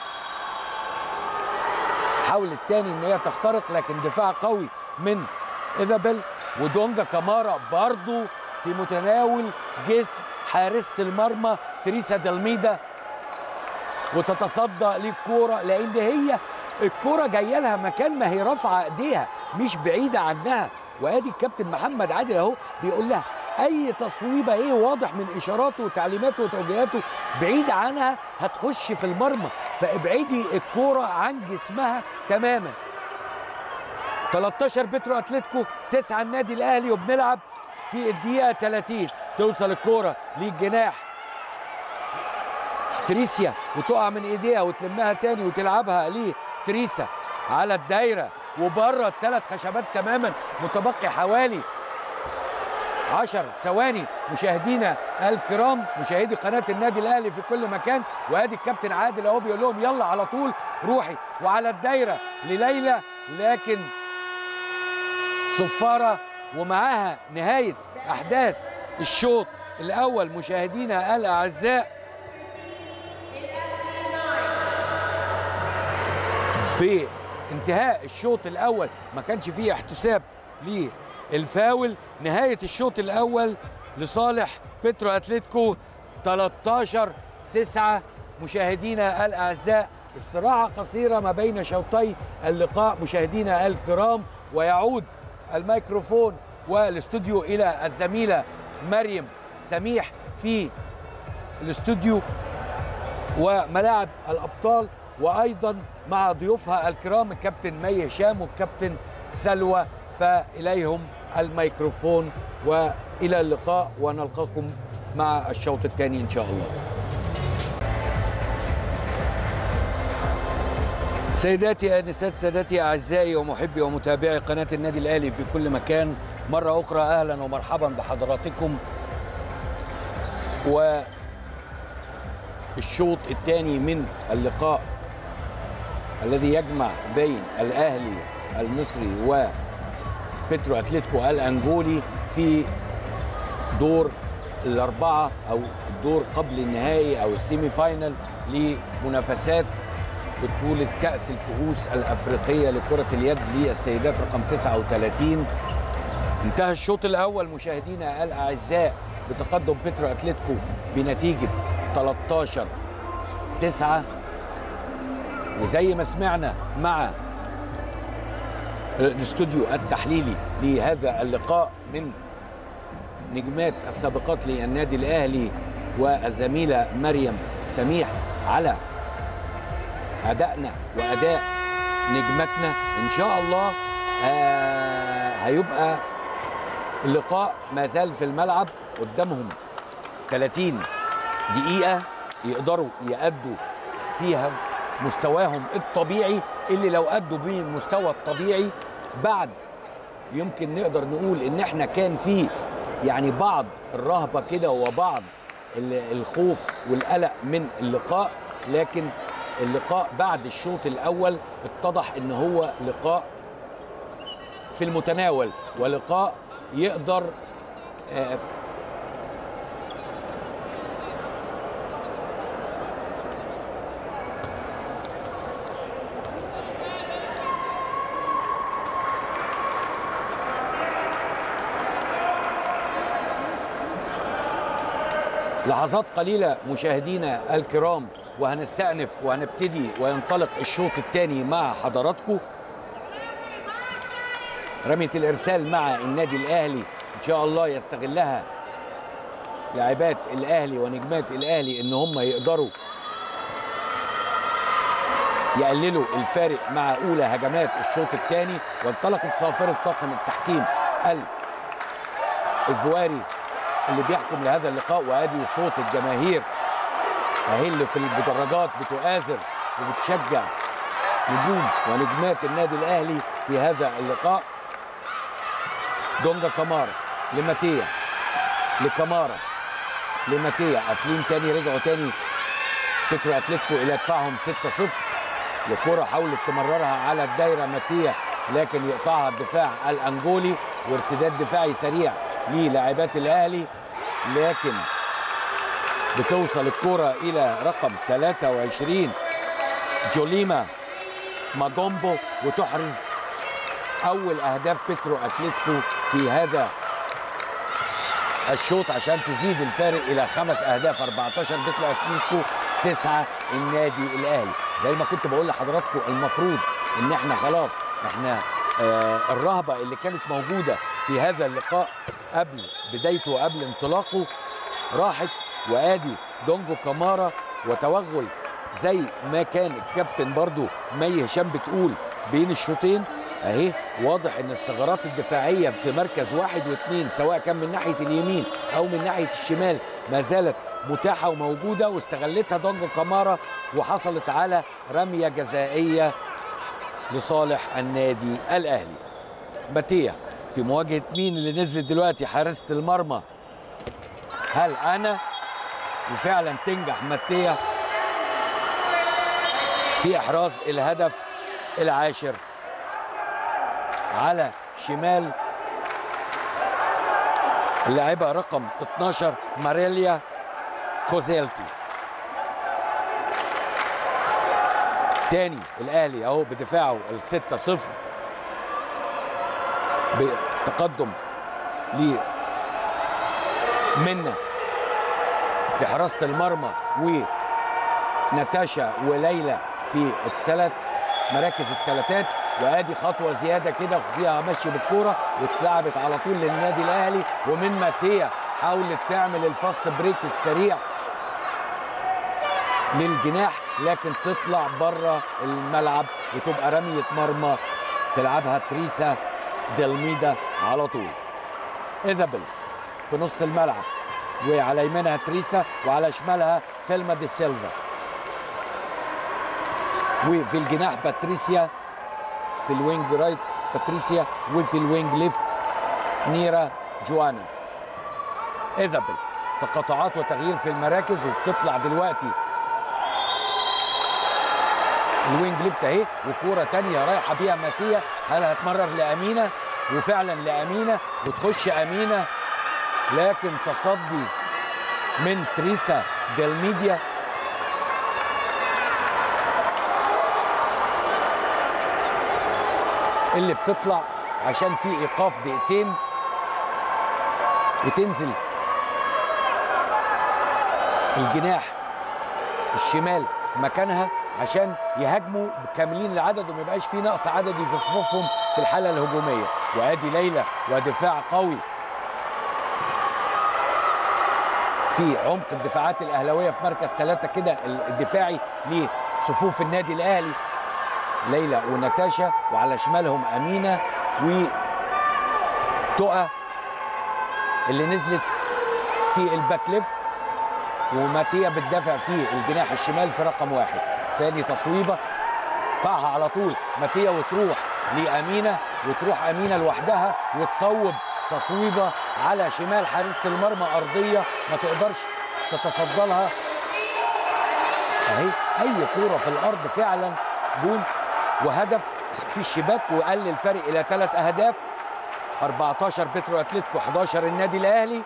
A: حاولت تاني ان هي تخترق لكن دفاع قوي من ايزابيل ودونجا كامارا برضو في متناول جسم حارسة المرمى تريسا دالميدا وتتصدى للكورة لأن هي الكورة جاية لها مكان ما هي رافعة ايديها مش بعيدة عنها وادي الكابتن محمد عادل اهو بيقول لها اي تصويبه ايه واضح من اشاراته وتعليماته وتوجيهاته بعيد عنها هتخش في المرمى فابعدي الكوره عن جسمها تماما 13 بترو اتلتيكو 9 النادي الاهلي وبنلعب في الدقيقه 30 توصل الكوره للجناح تريسيا وتقع من ايديها وتلمها تاني وتلعبها لتريسا على الدايره وبره الثلاث خشبات تماما متبقي حوالي 10 ثواني مشاهدينا الكرام مشاهدي قناه النادي الاهلي في كل مكان وادي الكابتن عادل اهو بيقول لهم يلا على طول روحي وعلى الدايره لليلى لكن صفاره ومعاها نهايه احداث الشوط الاول مشاهدينا الاعزاء بانتهاء الشوط الاول ما كانش فيه احتساب للفاول نهايه الشوط الاول لصالح بترو اتلتيكو 13 9 مشاهدينا الاعزاء استراحه قصيره ما بين شوطي اللقاء مشاهدينا الكرام ويعود الميكروفون والاستوديو الى الزميله مريم سميح في الاستوديو وملاعب الابطال وايضا مع ضيوفها الكرام الكابتن مي هشام والكابتن سلوى فاليهم الميكروفون والى اللقاء ونلقاكم مع الشوط الثاني ان شاء الله. سيداتي انسات سادتي اعزائي ومحبي ومتابعي قناه النادي الاهلي في كل مكان مره اخرى اهلا ومرحبا بحضراتكم والشوط الثاني من اللقاء الذي يجمع بين الاهلي المصري وبترو اتلتيكو الانجولي في دور الاربعه او الدور قبل النهائي او السيمي فاينل لمنافسات بطولة كأس الكؤوس الأفريقية لكرة اليد للسيدات رقم 39 انتهى الشوط الأول مشاهدينا الأعزاء بتقدم بترو أتلتيكو بنتيجة 13 9 وزي ما سمعنا مع الاستوديو التحليلي لهذا اللقاء من نجمات السابقات للنادي الأهلي والزميلة مريم سميح على ادائنا واداء نجمتنا ان شاء الله آه هيبقى اللقاء ما زال في الملعب قدامهم 30 دقيقه يقدروا يأدوا فيها مستواهم الطبيعي اللي لو أدوا بيه المستوى الطبيعي بعد يمكن نقدر نقول ان احنا كان في يعني بعض الرهبه كده وبعض الخوف والقلق من اللقاء لكن اللقاء بعد الشوط الاول اتضح ان هو لقاء في المتناول ولقاء يقدر آه لحظات قليلة مشاهدينا الكرام وهنستأنف وهنبتدي وينطلق الشوط الثاني مع حضراتكم رمية الإرسال مع النادي الأهلي إن شاء الله يستغلها لاعبات الاهلي ونجمات الاهلي ان هم يقدروا يقللوا الفارق مع اولى هجمات الشوط الثاني وانطلقت صافره طاقم التحكيم الايفواري اللي بيحكم لهذا اللقاء وادي صوت الجماهير اهل في المدرجات بتؤازر وبتشجع نجوم ونجمات النادي الاهلي في هذا اللقاء دونجا كامارا لماتيا لكامارا لماتيا قافلين تاني رجعوا تاني بيترو اتلتيكو الى دفاعهم 6-0 وكرة حاولت تمررها على الدايرة ماتيا لكن يقطعها الدفاع الأنجولي وارتداد دفاعي سريع للاعبات الأهلي لكن بتوصل الكرة إلى رقم 23 جوليما مادومبو وتحرز أول أهداف بيترو أتلتيكو في هذا الشوط عشان تزيد الفارق إلى خمس أهداف 14 بيترو أتلتيكو تسعة النادي الأهلي زي ما كنت بقول لحضراتكم المفروض ان احنا خلاص احنا آه الرهبه اللي كانت موجوده في هذا اللقاء قبل بدايته وقبل انطلاقه راحت وادي دونجو كامارا وتوغل زي ما كان الكابتن برضو مي هشام بتقول بين الشوطين اهي واضح ان الثغرات الدفاعيه في مركز واحد واثنين سواء كان من ناحيه اليمين او من ناحيه الشمال ما زالت متاحه وموجوده واستغلتها دونجو كامارا وحصلت على رميه جزائيه لصالح النادي الاهلي. باتيا في مواجهه مين اللي نزلت دلوقتي حارسه المرمى؟ هل انا وفعلا تنجح ماتيا في احراز الهدف العاشر على شمال اللاعبة رقم 12 ماريليا كوزيلتي تاني الاهلي اهو بدفاعه ال 6 0 بتقدم ل منا في حراسه المرمى وناتاشا وليلى في الثلاث مراكز الثلاثات وادي خطوه زياده كده وفيها مشي بالكوره واتلعبت على طول للنادي الاهلي ومن ماتيا حاولت تعمل الفاست بريك السريع للجناح لكن تطلع بره الملعب وتبقى رميه مرمى تلعبها تريسا دلميدا على طول ايزابل في نص الملعب وعلى يمينها تريسا وعلى شمالها فيلما دي سيلفا وفي الجناح باتريسيا في الوينج رايت باتريسيا وفي الوينج ليفت نيرا جوانا ايزابل تقاطعات وتغيير في المراكز وبتطلع دلوقتي الوينج ليفت اهي وكوره تانية رايحه بيها ماتيا هل هتمرر لامينه وفعلا لامينه وتخش امينه لكن تصدي من تريسا ديلميديا اللي بتطلع عشان في ايقاف دقيقتين وتنزل الجناح الشمال مكانها عشان يهاجموا كاملين العدد وما يبقاش في نقص عددي في صفوفهم في الحاله الهجوميه وادي ليلى ودفاع قوي في عمق الدفاعات الاهلاويه في مركز ثلاثه كده الدفاعي لصفوف النادي الاهلي ليلى وناتاشا وعلى شمالهم امينه وتقى اللي نزلت في الباك ليفت وماتيا بتدافع في الجناح الشمال في رقم واحد تاني تصويبه قعها على طول ماتيا وتروح لامينه وتروح امينه لوحدها وتصوب تصويبه على شمال حارسه المرمى ارضيه ما تقدرش تتصدى لها اهي اي كوره في الارض فعلا جون وهدف في الشباك وقلل الفرق الى ثلاث اهداف 14 بترو اتلتيكو 11 النادي الاهلي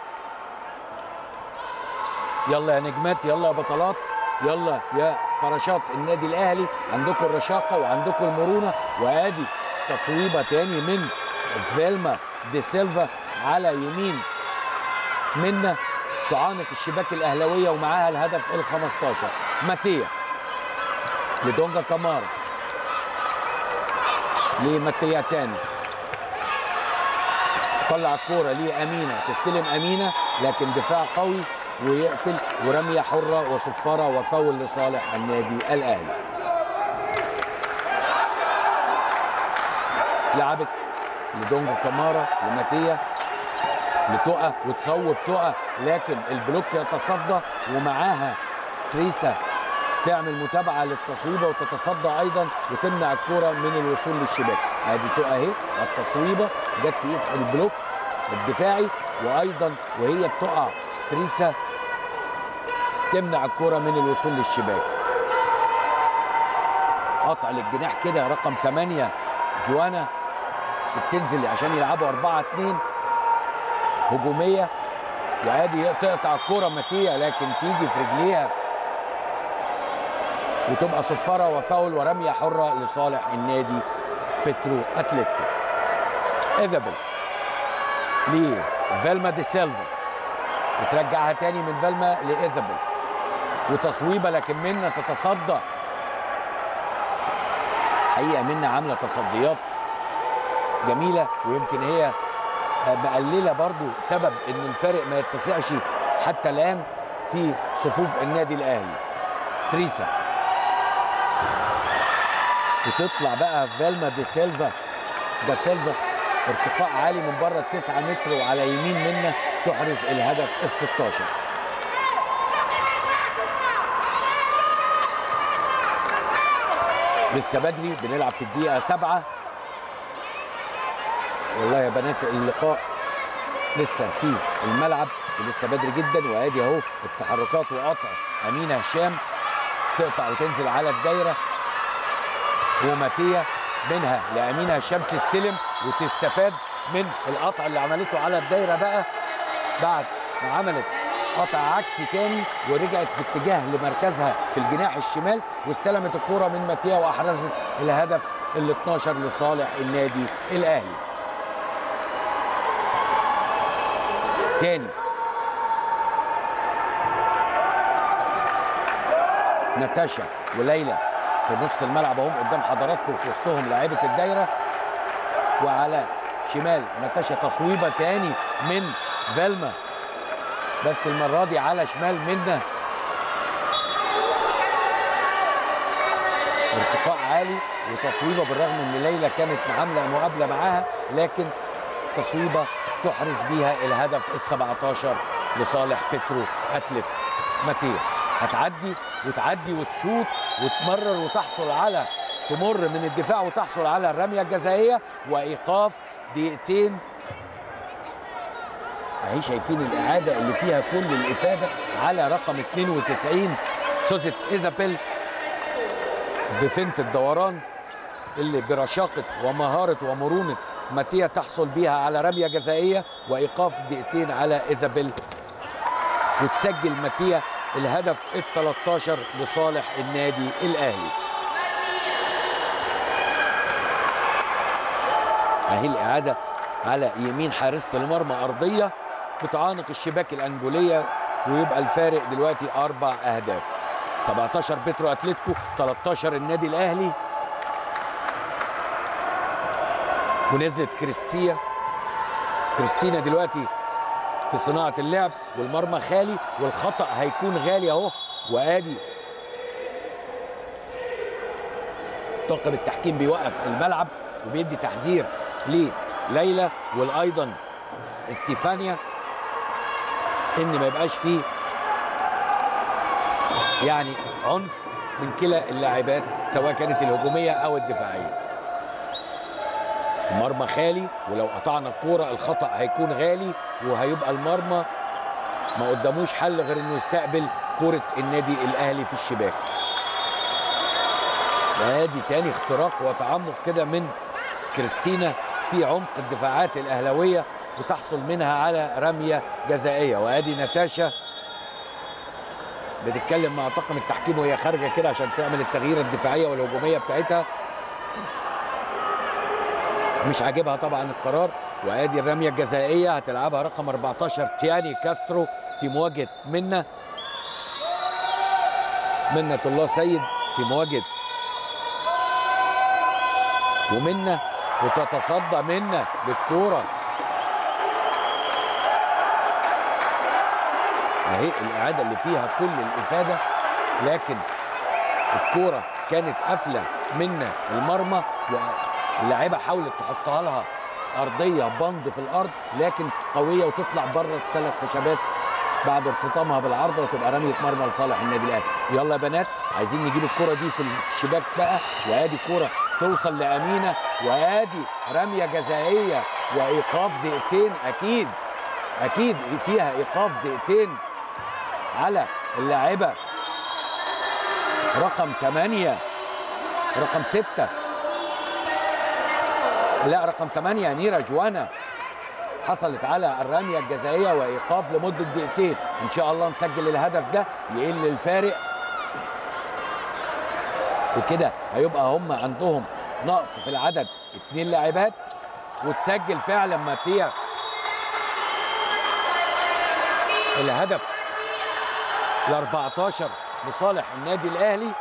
A: يلا يا نجمات يلا يا بطلات يلا يا فراشات النادي الاهلي عندكم الرشاقه وعندكم المرونه وادي تصويبه تاني من فيلما دي سيلفا على يمين منا تعانق الشباك الاهلاويه ومعاها الهدف ال 15 ماتيا لدونجا كامارا لماتيا تاني طلع الكوره لامينه تستلم امينه لكن دفاع قوي ويقفل ورميه حره وصفاره وفاول لصالح النادي الاهلي لعبت لدونجو كامارا لماتيا لتقى وتصوب تقى لكن البلوك يتصدى ومعاها تريسا تعمل متابعه للتصويبه وتتصدى ايضا وتمنع الكره من الوصول للشباك ادي تقى اهي التصويبه جت في ايد البلوك الدفاعي وايضا وهي بتقع تريسا تمنع الكره من الوصول للشباك قطع للجناح كده رقم 8 جوانا بتنزل عشان يلعبوا 4 2 هجوميه وادي تقطع الكره ماتيا لكن تيجي في رجليها وتبقى صفاره وفاول ورميه حره لصالح النادي بترو اتلتيكو ايزابيل لفيلما دي سيلفا وترجعها تاني من فيلما لايزابيل وتصويبه لكن منا تتصدى حقيقه منا عامله تصديات جميله ويمكن هي مقلله برضو سبب ان الفارق ما يتسعش حتى الان في صفوف النادي الاهلي تريسا وتطلع بقى فيلما دي سيلفا دا سيلفا ارتقاء عالي من بره التسعة متر وعلى يمين منا تحرز الهدف ال 16 لسه بدري بنلعب في الدقيقة سبعة والله يا بنات اللقاء لسه في الملعب ولسه بدري جدا وادي اهو التحركات وقطع امينه هشام تقطع وتنزل على الدايره وماتيا منها لامينه هشام تستلم وتستفاد من القطع اللي عملته على الدايره بقى بعد ما عملت قطع عكسي تاني ورجعت في اتجاه لمركزها في الجناح الشمال واستلمت الكره من ماتيا واحرزت الهدف ال 12 لصالح النادي الاهلي. تاني ناتاشا وليلى في نص الملعب اهم قدام حضراتكم في وسطهم لاعيبه الدايره وعلى شمال ناتاشا تصويبه تاني من فيلما بس المره دي على شمال منا ارتقاء عالي وتصويبه بالرغم ان ليلى كانت عامله مقابله معاها لكن تصويبه تحرز بيها الهدف ال 17 لصالح بيترو اتلت ماتيا هتعدي وتعدي وتشوط وتمرر وتحصل على تمر من الدفاع وتحصل على الرميه الجزائيه وايقاف دقيقتين اهي شايفين الاعاده اللي فيها كل الافاده على رقم 92 سوزيت ايزابيل بفنت الدوران اللي برشاقه ومهاره ومرونه ماتيا تحصل بيها على رميه جزائيه وايقاف دقيقتين على ايزابيل وتسجل ماتيا الهدف ال 13 لصالح النادي الاهلي. اهي الاعاده على يمين حارسه المرمى ارضيه بتعانق الشباك الانجوليه ويبقى الفارق دلوقتي اربع اهداف. 17 بترو اتلتيكو 13 النادي الاهلي ونزلت كريستيا كريستينا دلوقتي في صناعة اللعب والمرمى خالي والخطأ هيكون غالي اهو وادي طاقم التحكيم بيوقف الملعب وبيدي تحذير لليلى والايضا استيفانيا ان ما يبقاش فيه يعني عنف من كلا اللاعبات سواء كانت الهجوميه او الدفاعيه المرمى خالي ولو قطعنا الكوره الخطا هيكون غالي وهيبقى المرمى ما قداموش حل غير انه يستقبل كره النادي الاهلي في الشباك وادي تاني اختراق وتعمق كده من كريستينا في عمق الدفاعات الاهلاويه وتحصل منها على رميه جزائيه وادي ناتاشا بتتكلم مع طاقم التحكيم وهي خارجه كده عشان تعمل التغيير الدفاعيه والهجوميه بتاعتها مش عاجبها طبعا القرار وادي الرميه الجزائيه هتلعبها رقم 14 تياني كاسترو في مواجهه منا منة الله سيد في مواجهه ومنة وتتصدى منا بالكوره اهي الاعاده اللي فيها كل الافاده لكن الكوره كانت قافله من المرمى واللاعيبه حاولت تحطها لها ارضيه بند في الارض لكن قويه وتطلع بره الثلاث خشبات بعد ارتطامها بالعارضه وتبقى رميه مرمى لصالح النادي الاهلي يلا يا بنات عايزين نجيب الكره دي في الشباك بقى وادي كوره توصل لامينه وادي رميه جزائيه وايقاف دقيقتين اكيد اكيد فيها ايقاف دقيقتين على اللاعبه رقم 8 رقم 6 لا رقم 8 نيرا جوانا حصلت على الرمية الجزائية وإيقاف لمدة دقيقتين إن شاء الله نسجل الهدف ده يقل الفارق وكده هيبقى هم عندهم نقص في العدد اتنين لاعبات وتسجل فعلا ماتيا الهدف ال 14 لصالح النادي الاهلي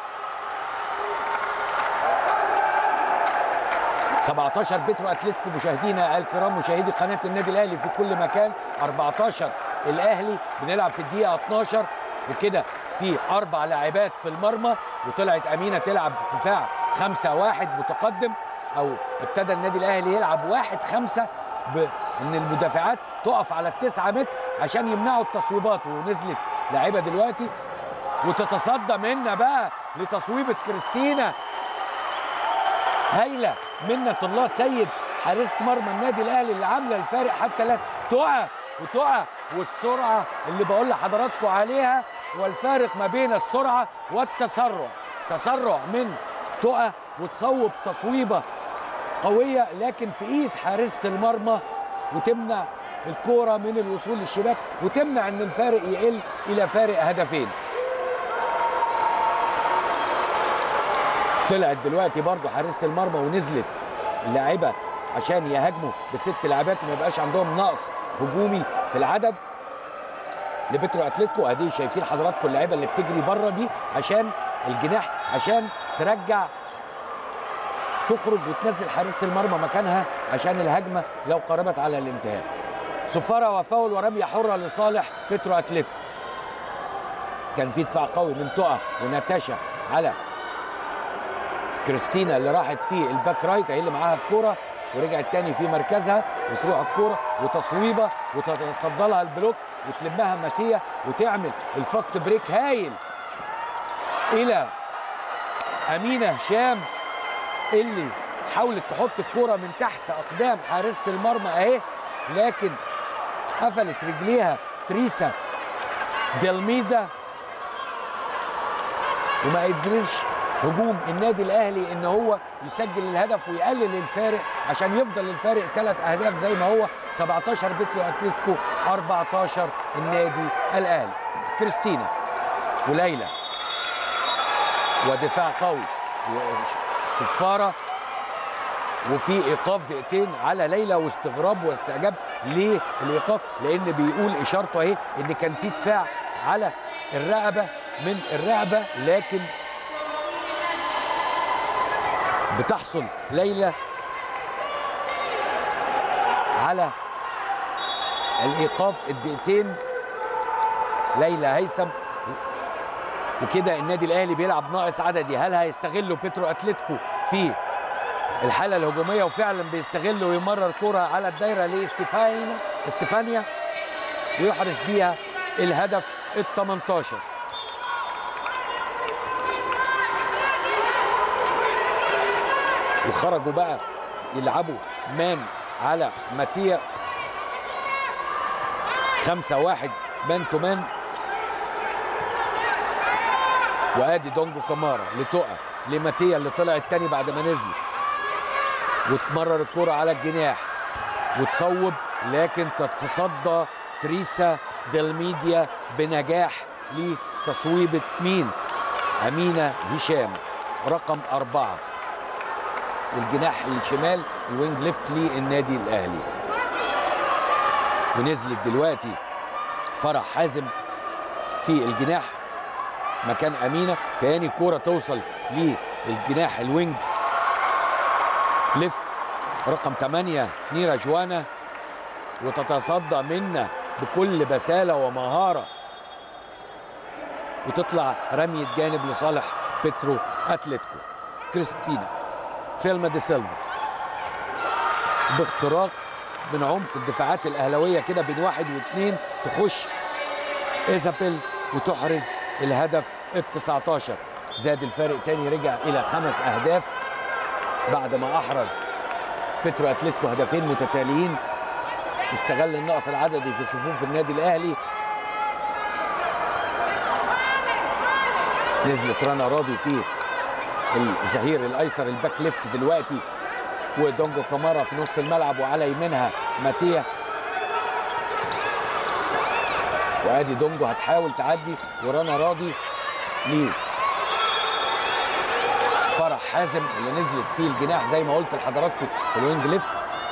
A: 17 بترو اتلتيكو مشاهدينا الكرام مشاهدي قناه النادي الاهلي في كل مكان 14 الاهلي بنلعب في الدقيقه 12 وكده في اربع لاعبات في المرمى وطلعت امينه تلعب دفاع 5 1 متقدم او ابتدى النادي الاهلي يلعب 1 5 بان المدافعات تقف على التسعة متر عشان يمنعوا التصويبات ونزلت لاعيبه دلوقتي وتتصدى منا بقى لتصويبه كريستينا هايله منة الله سيد حارسة مرمى النادي الاهلي اللي عامله الفارق حتى لا تقع وتقع والسرعه اللي بقول لحضراتكم عليها والفارق ما بين السرعه والتسرع تسرع من تقع وتصوب تصويبه قويه لكن في ايد حارسه المرمى وتمنع الكوره من الوصول للشباك وتمنع ان الفارق يقل الى فارق هدفين طلعت دلوقتي برضو حارسه المرمى ونزلت اللاعبه عشان يهاجموا بست لاعبات وما يبقاش عندهم نقص هجومي في العدد لبترو اتلتيكو ادي شايفين حضراتكم اللعيبه اللي بتجري بره دي عشان الجناح عشان ترجع تخرج وتنزل حارسه المرمى مكانها عشان الهجمه لو قربت على الانتهاء صفاره وفاول ورميه حره لصالح بترو اتلتيكو كان في دفاع قوي من تقع وناتاشا على كريستينا اللي راحت في الباك رايت هي اللي معاها الكوره ورجعت تاني في مركزها وتروح الكوره وتصويبه وتتصدى لها البلوك وتلمها ماتيا وتعمل الفاست بريك هايل الى امينه هشام اللي حاولت تحط الكوره من تحت اقدام حارسه المرمى اهي لكن قفلت رجليها تريسا ديلميدا وما قدرش هجوم النادي الاهلي ان هو يسجل الهدف ويقلل الفارق عشان يفضل الفارق ثلاث اهداف زي ما هو 17 بترو اتلتيكو 14 النادي الاهلي كريستينا وليلى ودفاع قوي وصفاره وفي ايقاف دقيقتين على ليلى واستغراب واستعجاب ليه الايقاف لان بيقول اشارته اهي ان كان في دفاع على الرقبه من الرقبه لكن بتحصل ليلى على الايقاف الدقيقتين ليلى هيثم وكده النادي الاهلي بيلعب ناقص عددي هل هيستغلوا بيترو اتلتيكو في الحاله الهجوميه وفعلا بيستغلوا ويمرر كره على الدايره لاستيفانيا استيفانيا ويحرز بيها الهدف ال 18 وخرجوا بقى يلعبوا مان على ماتيا خمسة واحد مان تو مان وادي دونجو كامارا لتقى لماتيا اللي طلع التاني بعد ما نزل وتمرر الكرة على الجناح وتصوب لكن تتصدى تريسا ديلميديا بنجاح لتصويبة مين؟ أمينة هشام رقم أربعة الجناح الشمال الوينج ليفت للنادي الاهلي ونزلت دلوقتي فرح حازم في الجناح مكان امينه تاني كوره توصل للجناح الوينج ليفت رقم 8 نيرا جوانا وتتصدى منا بكل بساله ومهاره وتطلع رمية جانب لصالح بيترو اتلتيكو كريستينا فيلما دي سيلفا باختراق من عمق الدفاعات الاهلاويه كده بين واحد واثنين تخش ايزابيل وتحرز الهدف ال 19 زاد الفارق تاني رجع الى خمس اهداف بعد ما احرز بيترو اتلتيكو هدفين متتاليين استغل النقص العددي في صفوف النادي الاهلي نزلت رنا راضي في الظهير الايسر الباك ليفت دلوقتي ودونجو كامارا في نص الملعب وعلى يمينها ماتيا وادي دونجو هتحاول تعدي ورنا راضي ليه فرح حازم اللي نزلت فيه الجناح زي ما قلت لحضراتكم في الوينج ليفت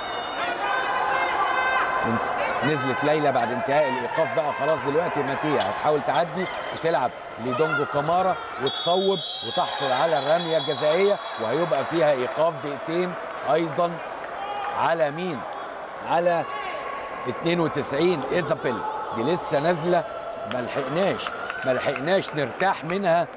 A: نزلت ليلى بعد انتهاء الايقاف بقى خلاص دلوقتي ماتيا هتحاول تعدي وتلعب لدونجو كامارا وتصوب وتحصل على الرميه الجزائيه وهيبقى فيها ايقاف دقيقتين ايضا على مين؟ على 92 ايزابيل دي لسه نازله ما لحقناش ما لحقناش نرتاح منها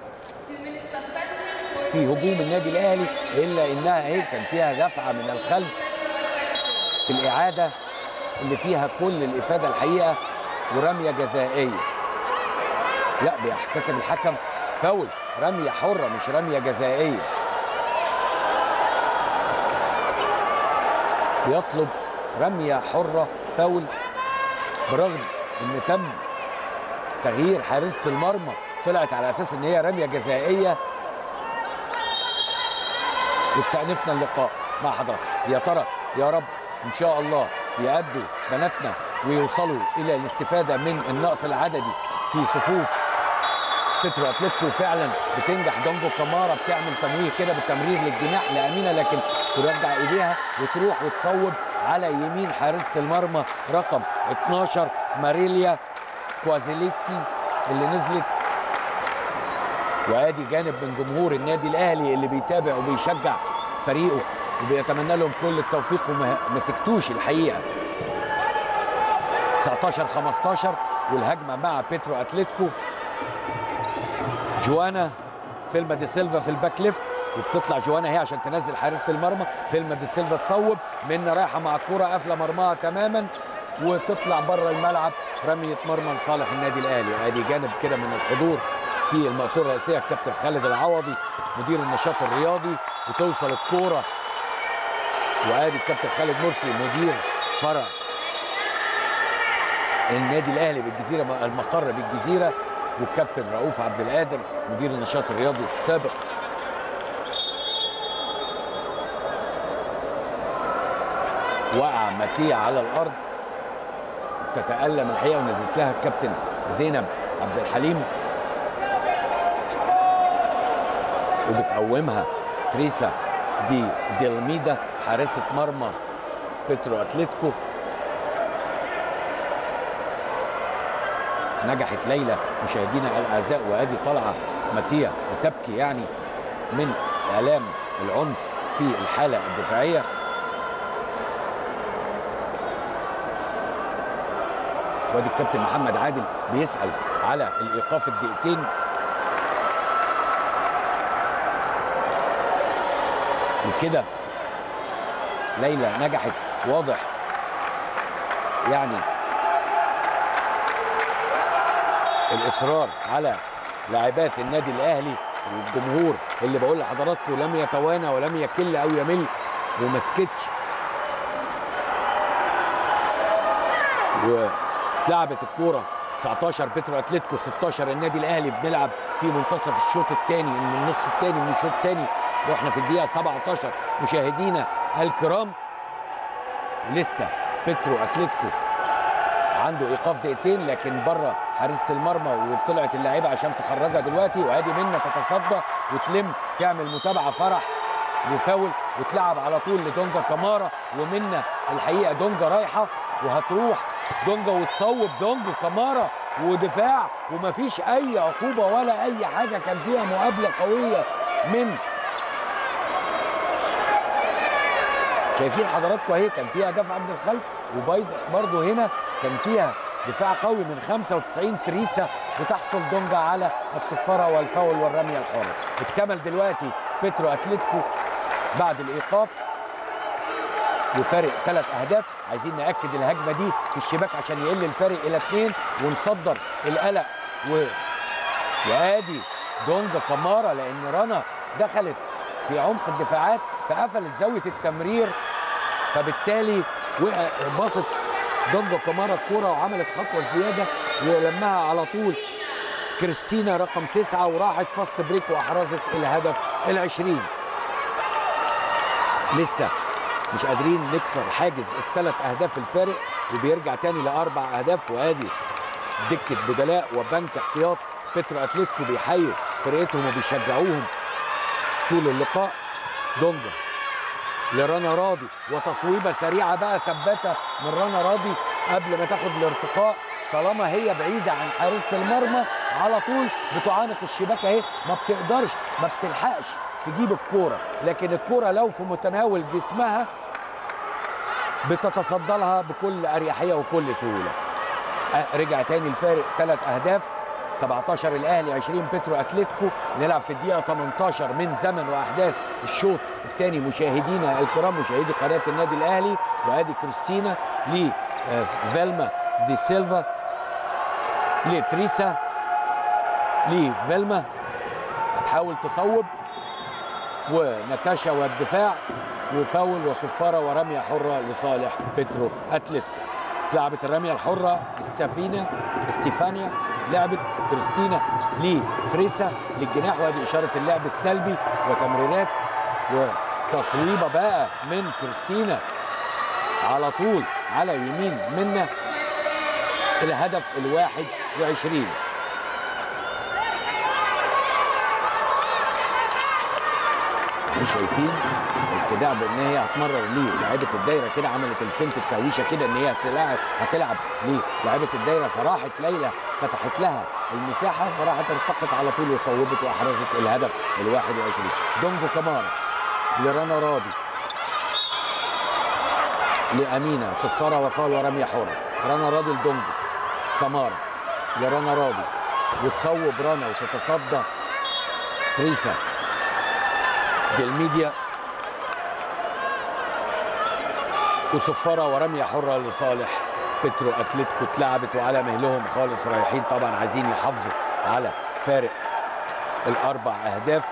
A: في هجوم النادي الاهلي الا انها ايه كان فيها دفعه من الخلف في الاعاده اللي فيها كل الافاده الحقيقه ورميه جزائيه لا بيحتسب الحكم فاول رميه حره مش رميه جزائيه بيطلب رميه حره فاول برغم ان تم تغيير حارسه المرمى طلعت على اساس ان هي رميه جزائيه واستأنفنا اللقاء مع حضرتك يا ترى يا رب ان شاء الله يأدوا بناتنا ويوصلوا الى الاستفاده من النقص العددي في صفوف بيترو اتلتيكو فعلا بتنجح دونجو كامارا بتعمل تمويه كده بالتمرير للجناح لامينه لكن ترجع ايديها وتروح وتصوب على يمين حارسه المرمى رقم 12 ماريليا كوازيليتي اللي نزلت وادي جانب من جمهور النادي الاهلي اللي بيتابع وبيشجع فريقه وبيتمنى لهم كل التوفيق وما مسكتوش الحقيقه 19 15 والهجمه مع بيترو اتلتيكو جوانا فيلما دي سيلفا في الباك ليفت وبتطلع جوانا هي عشان تنزل حارسه المرمى فيلما دي سيلفا تصوب منا رايحه مع الكره قافله مرماها تماما وتطلع بره الملعب رميه مرمى لصالح النادي الاهلي وادي جانب كده من الحضور في المقصوره الرئيسيه الكابتن خالد العوضي مدير النشاط الرياضي وتوصل الكوره وادي الكابتن خالد مرسي مدير فرع النادي الاهلي بالجزيره المقر بالجزيره والكابتن رؤوف عبد القادر مدير النشاط الرياضي السابق وقع ماتيا على الارض تتألم الحقيقه ونزلت لها الكابتن زينب عبد الحليم وبتقومها تريسا دي ديلميدا حارسة مرمى بيترو اتلتيكو نجحت ليلى مشاهدينا الاعزاء وادي طالعه ماتيا وتبكي يعني من الام العنف في الحاله الدفاعيه وادي الكابتن محمد عادل بيسال على الايقاف الدقيقتين وكده ليلى نجحت واضح يعني الاصرار على لاعبات النادي الاهلي والجمهور اللي بقول لحضراتكم لم يتوانى ولم يكل او يمل وما سكتش واتلعبت الكوره 19 بيترو اتلتيكو 16 النادي الاهلي بنلعب في منتصف الشوط الثاني من النص الثاني من الشوط الثاني واحنا في الدقيقه 17 مشاهدينا الكرام لسه بيترو اتلتيكو عنده ايقاف دقيقتين لكن بره حارسه المرمى وطلعت اللاعيبه عشان تخرجها دلوقتي وادي منا تتصدى وتلم تعمل متابعه فرح وفاول وتلعب على طول لدونجا كمارا ومنا الحقيقه دونجا رايحه وهتروح دونجا وتصوب دونجا كمارا ودفاع ومفيش اي عقوبه ولا اي حاجه كان فيها مقابله قويه من شايفين حضراتكم اهي كان فيها دفع من الخلف وبرضه هنا كان فيها دفاع قوي من 95 تريسا وتحصل دونجا على الصفاره والفاول والرميه الحره اكتمل دلوقتي بيترو اتلتيكو بعد الايقاف وفارق ثلاث اهداف عايزين ناكد الهجمه دي في الشباك عشان يقل الفارق الى اثنين ونصدر القلق و وادي دونجا كمارا لان رنا دخلت في عمق الدفاعات فقفلت زاويه التمرير فبالتالي وقع باصت دونجا كمارا الكوره وعملت خطوه زياده ولمها على طول كريستينا رقم تسعة وراحت فاست بريك واحرزت الهدف العشرين لسه مش قادرين نكسر حاجز الثلاث اهداف الفارق وبيرجع تاني لاربع اهداف وادي دكه بدلاء وبنك احتياط بيترو اتلتيكو بيحيوا فرقتهم وبيشجعوهم طول اللقاء دونجا لرنا راضي وتصويبه سريعه بقى ثبته من رنا راضي قبل ما تاخد الارتقاء طالما هي بعيده عن حارسه المرمى على طول بتعانق الشباك اهي ما بتقدرش ما بتلحقش تجيب الكوره لكن الكوره لو في متناول جسمها بتتصدى لها بكل اريحيه وكل سهوله رجع تاني الفارق ثلاث اهداف 17 الاهلي 20 بترو اتلتيكو نلعب في الدقيقه 18 من زمن واحداث الشوط الثاني مشاهدينا الكرام مشاهدي قناه النادي الاهلي وادي كريستينا لفيلما دي سيلفا لتريسا لفيلما هتحاول تصوب وناتاشا والدفاع وفاول وصفاره ورميه حره لصالح بترو اتلتيكو لعبت الرميه الحره استافينا استيفانيا لعبت كريستينا لتريسا للجناح وادي اشاره اللعب السلبي وتمريرات وتصويبه بقى من كريستينا على طول على يمين منا الهدف الواحد وعشرين اهي شايفين الخداع بان هي هتمرر ليه لاعيبه الدايره كده عملت الفنت التهويشه كده ان هي هتلاعب هتلعب للاعيبه الدايره فراحت ليلى فتحت لها المساحه فراحت ارتقت على طول وصوبت واحرزت الهدف ال 21 دونجو كمارا لرنا راضي لامينه صفاره وفاول ورميه حره رنا راضي لدونجو كمارا لرنا راضي وتصوب رنا وتتصدى تريسا دي الميديا وصفارة ورمية حرة لصالح بترو اتلتيكو اتلعبت وعلى مهلهم خالص رايحين طبعا عايزين يحافظوا على فارق الاربع اهداف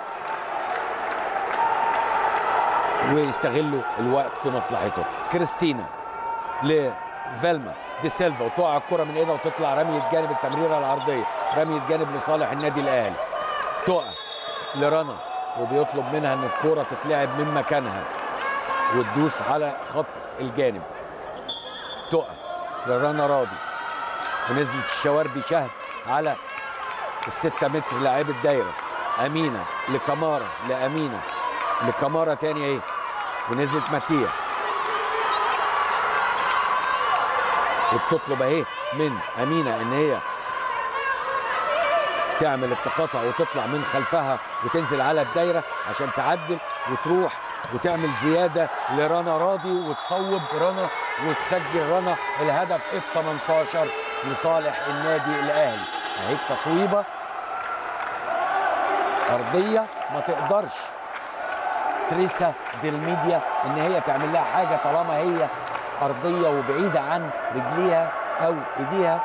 A: ويستغلوا الوقت في مصلحتهم كريستينا لفيلما دي سيلفا وتقع الكره من ايدها وتطلع رميه جانب التمريره العرضيه رميه جانب لصالح النادي الاهلي تقع لرنا وبيطلب منها ان الكوره تتلعب من مكانها وتدوس على خط الجانب تقع لرنا راضي ونزلت الشواربي شهد على الستة متر لاعب الدايرة أمينة لكمارة لأمينة لكمارة تاني اهي ونزلت ماتيا وبتطلب اهي من أمينة إن هي تعمل التقاطع وتطلع من خلفها وتنزل على الدايره عشان تعدل وتروح وتعمل زياده لرنا راضي وتصوب رنا وتسجل رنا الهدف ال 18 لصالح النادي الاهلي اهي التصويبه ارضيه ما تقدرش تريسا ديلميديا ان هي تعمل لها حاجه طالما هي ارضيه وبعيده عن رجليها او ايديها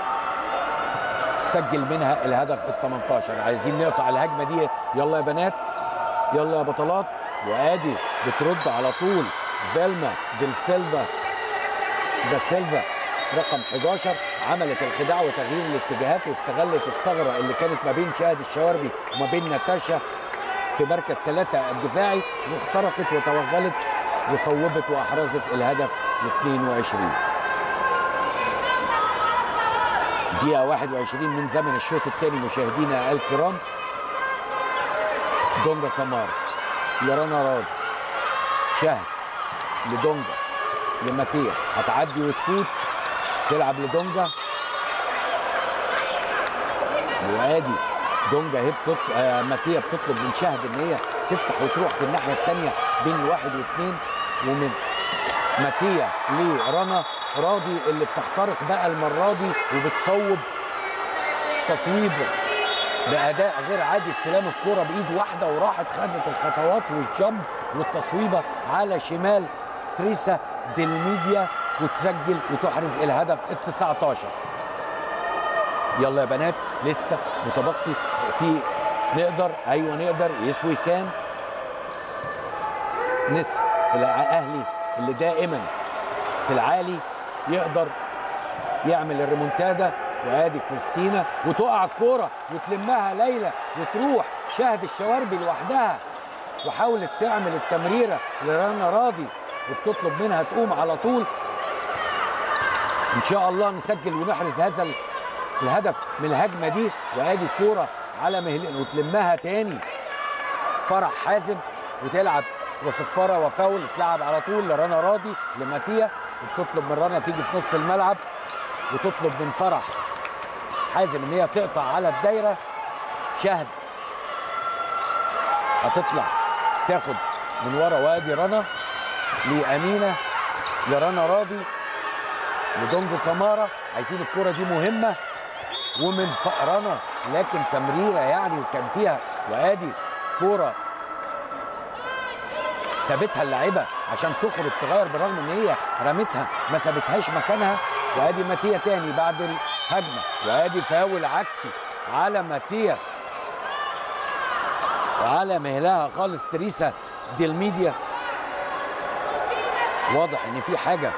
A: سجل منها الهدف ال 18 عايزين نقطع الهجمه دي يلا يا بنات يلا يا بطلات وادي بترد على طول فيلما ديل سيلفا دا سيلفا رقم 11 عملت الخداع وتغيير الاتجاهات واستغلت الثغره اللي كانت ما بين شاهد الشواربي وما بين ناتاشا في مركز ثلاثة الدفاعي واخترقت وتوغلت وصوبت واحرزت الهدف ال 22 دقيقة 21 من زمن الشوط الثاني مشاهدينا الكرام دونجا كمار لرنا راضي شهد لدونجا لماتيا هتعدي وتفوت تلعب لدونجا وادي دونجا هي بتطلب آه ماتيا بتطلب من شهد ان هي تفتح وتروح في الناحيه الثانيه بين واحد واثنين ومن ماتيا لرنا راضي اللي بتخترق بقى المره دي وبتصوب التصويب باداء غير عادي استلام الكره بايد واحده وراحت خدت الخطوات والجنب والتصويبه على شمال تريسا ديلميديا وتسجل وتحرز الهدف ال 19 يلا يا بنات لسه متبقي في نقدر ايوه نقدر يسوي كان نسر الاهلي اللي دائما في العالي يقدر يعمل الريمونتادا وادي كريستينا وتقع الكوره وتلمها ليلى وتروح شاهد الشواربي لوحدها وحاولت تعمل التمريره لرنا راضي وبتطلب منها تقوم على طول ان شاء الله نسجل ونحرز هذا الهدف من الهجمه دي وادي كوره على مهلين وتلمها تاني فرح حازم وتلعب وصفاره وفاول تلعب على طول لرنا راضي لماتيا وبتطلب من رنا تيجي في نص الملعب وتطلب من فرح حازم ان هي تقطع على الدايره شهد هتطلع تاخد من ورا وادي رنا لامينه لرنا راضي لدونجو كامارا عايزين الكره دي مهمه ومن رنا لكن تمريره يعني وكان فيها وادي كوره سابتها اللاعبه عشان تخرج تغير بالرغم ان هي رمتها ما سابتهاش مكانها وادي ماتيا تاني بعد الهجمه وادي فاول عكسي على ماتيا وعلى مهلها خالص تريسا ديلميديا واضح ان في حاجه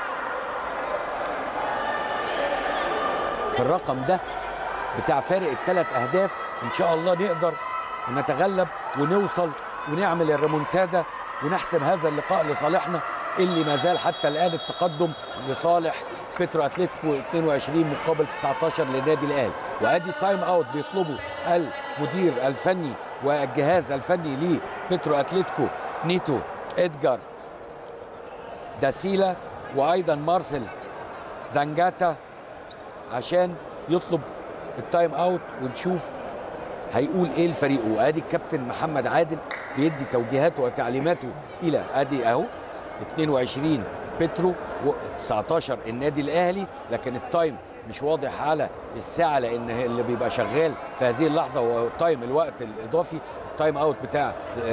A: في الرقم ده بتاع فارق الثلاث اهداف ان شاء الله نقدر نتغلب ونوصل ونعمل الريمونتادا ونحسم هذا اللقاء لصالحنا اللي ما زال حتى الان التقدم لصالح بيترو اتلتيكو 22 مقابل 19 للنادي الاهلي وادي تايم اوت بيطلبه المدير الفني والجهاز الفني لبيترو اتلتيكو نيتو ادجار داسيلا وايضا مارسيل زانجاتا عشان يطلب التايم اوت ونشوف هيقول ايه الفريق وادي الكابتن محمد عادل بيدي توجيهاته وتعليماته الى ادي اهو 22 بترو و19 النادي الاهلي لكن التايم مش واضح على الساعه لان اللي بيبقى شغال في هذه اللحظه هو تايم الوقت الاضافي التايم اوت بتاع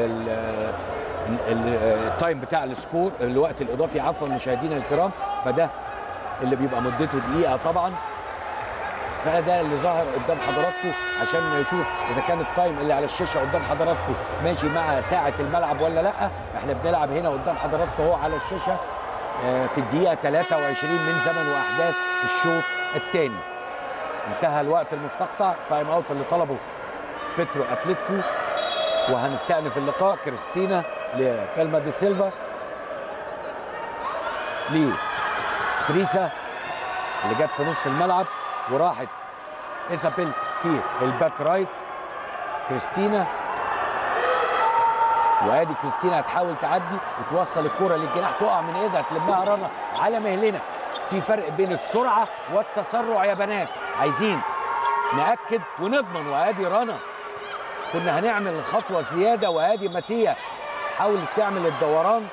A: التايم بتاع السكور الوقت الاضافي عفوا مشاهدينا الكرام فده اللي بيبقى مدته دقيقه طبعا فده اللي ظاهر قدام حضراتكم عشان نشوف اذا كان التايم اللي على الشاشه قدام حضراتكم ماشي مع ساعه الملعب ولا لا احنا بنلعب هنا قدام حضراتكم اهو على الشاشه في الدقيقه 23 من زمن واحداث الشوط الثاني انتهى الوقت المستقطع تايم اوت اللي طلبه بيترو اتلتيكو وهنستأنف اللقاء كريستينا لفيلما دي سيلفا لتريسا اللي جت في نص الملعب وراحت ايزابيل في الباك رايت كريستينا وادي كريستينا هتحاول تعدي وتوصل الكره للجناح تقع من ايدها تلمها رنا على مهلنا في فرق بين السرعه والتسرع يا بنات عايزين ناكد ونضمن وادي رنا كنا هنعمل خطوه زياده وادي ماتيا حاولت تعمل الدوران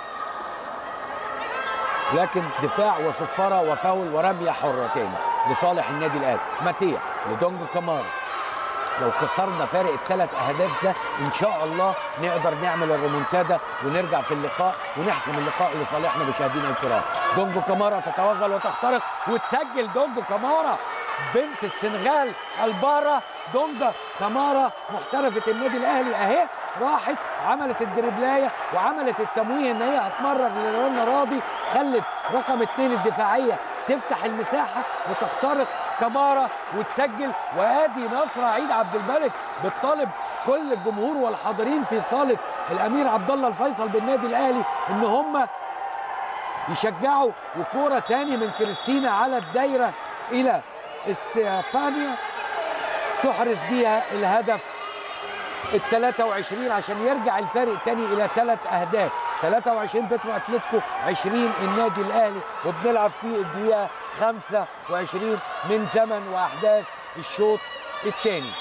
A: لكن دفاع وصفاره وفاول ورميه حره تاني لصالح النادي الاهلي ماتيا لدونجو كامارا لو كسرنا فارق الثلاث اهداف ده ان شاء الله نقدر نعمل الريمونتادا ونرجع في اللقاء ونحسم اللقاء لصالحنا مشاهدينا الكرام دونجو كامارا تتوغل وتخترق وتسجل دونجو كامارا بنت السنغال البارة دونجا كامارا محترفة النادي الأهلي أهي راحت عملت الدربلاية وعملت التمويه إن هي هتمرر لرنا راضي خلت رقم اتنين الدفاعية تفتح المساحة وتخترق كامارا وتسجل وادي نصر عيد عبد الملك بتطالب كل الجمهور والحاضرين في صالة الأمير عبد الله الفيصل بالنادي الأهلي إن هم يشجعوا وكورة تاني من كريستينا على الدايرة إلى استفانيا تحرز بيها الهدف ال 23 عشان يرجع الفارق تاني الى ثلاث اهداف 23 بترو اتلتيكو 20 النادي الاهلي وبنلعب في الدقيقه 25 من زمن واحداث الشوط الثاني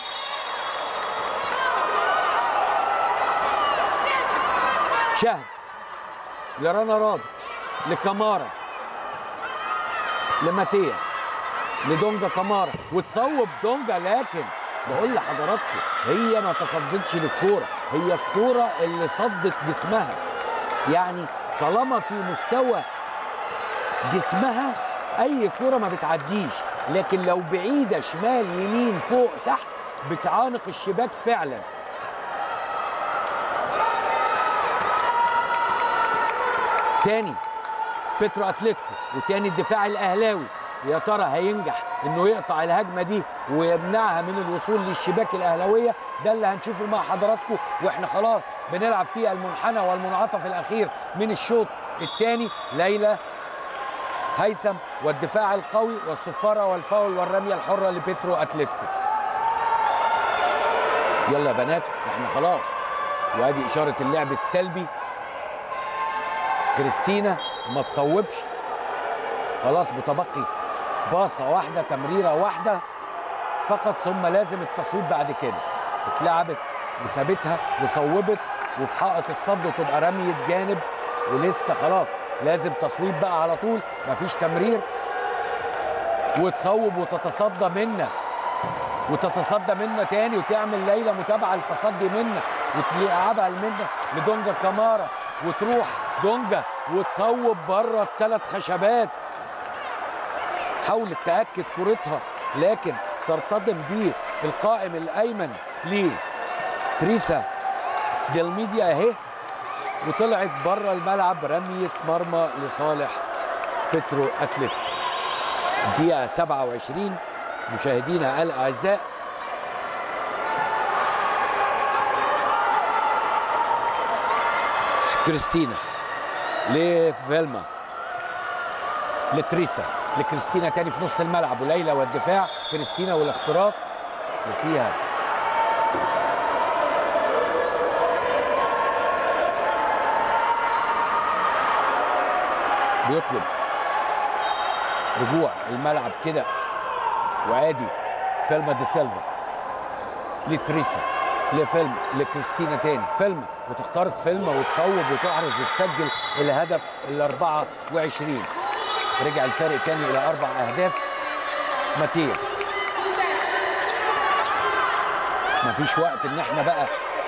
A: شهد لرنا راضي لكمارا لماتيا لدونجا كامارا وتصوب دونجا لكن بقول لحضراتكم هي ما تصدتش للكوره هي الكوره اللي صدت جسمها يعني طالما في مستوى جسمها اي كوره ما بتعديش لكن لو بعيده شمال يمين فوق تحت بتعانق الشباك فعلا تاني بيترو اتلتيكو وتاني الدفاع الاهلاوي يا ترى هينجح انه يقطع الهجمه دي ويمنعها من الوصول للشباك الاهلاويه ده اللي هنشوفه مع حضراتكم واحنا خلاص بنلعب في المنحنى والمنعطف الاخير من الشوط الثاني ليلى هيثم والدفاع القوي والصفاره والفاول والرميه الحره لبيترو اتلتيكو يلا يا بنات احنا خلاص وادي اشاره اللعب السلبي كريستينا ما تصوبش خلاص متبقي باصه واحده تمريره واحده فقط ثم لازم التصويب بعد كده اتلعبت وسابتها وصوبت وفي حائط الصد تبقى رميه جانب ولسه خلاص لازم تصويب بقى على طول مفيش تمرير وتصوب وتتصدى منا وتتصدى منا تاني وتعمل ليلى متابعه للتصدي منا وتلعبها لمنا لدونجا كامارا وتروح دونجا وتصوب بره الثلاث خشبات حاولت تاكد كورتها لكن ترتدم بيه القائم الايمن لتريسا ديلميديا اهي وطلعت بره الملعب رميه مرمى لصالح بترو اتلتيكو الدقيقه 27 مشاهدينا الاعزاء كريستينا لفيلما لتريسا لكريستينا تاني في نص الملعب وليلى والدفاع كريستينا والاختراق وفيها بيطلب رجوع الملعب كده وادي فيلما دي سيلفا لتريسا لفيلم لكريستينا تاني فيلم وتخترق فيلم وتصوب وتعرض وتسجل الهدف ال 24 رجع الفارق تاني الى اربع اهداف ماتيا مفيش وقت ان احنا بقى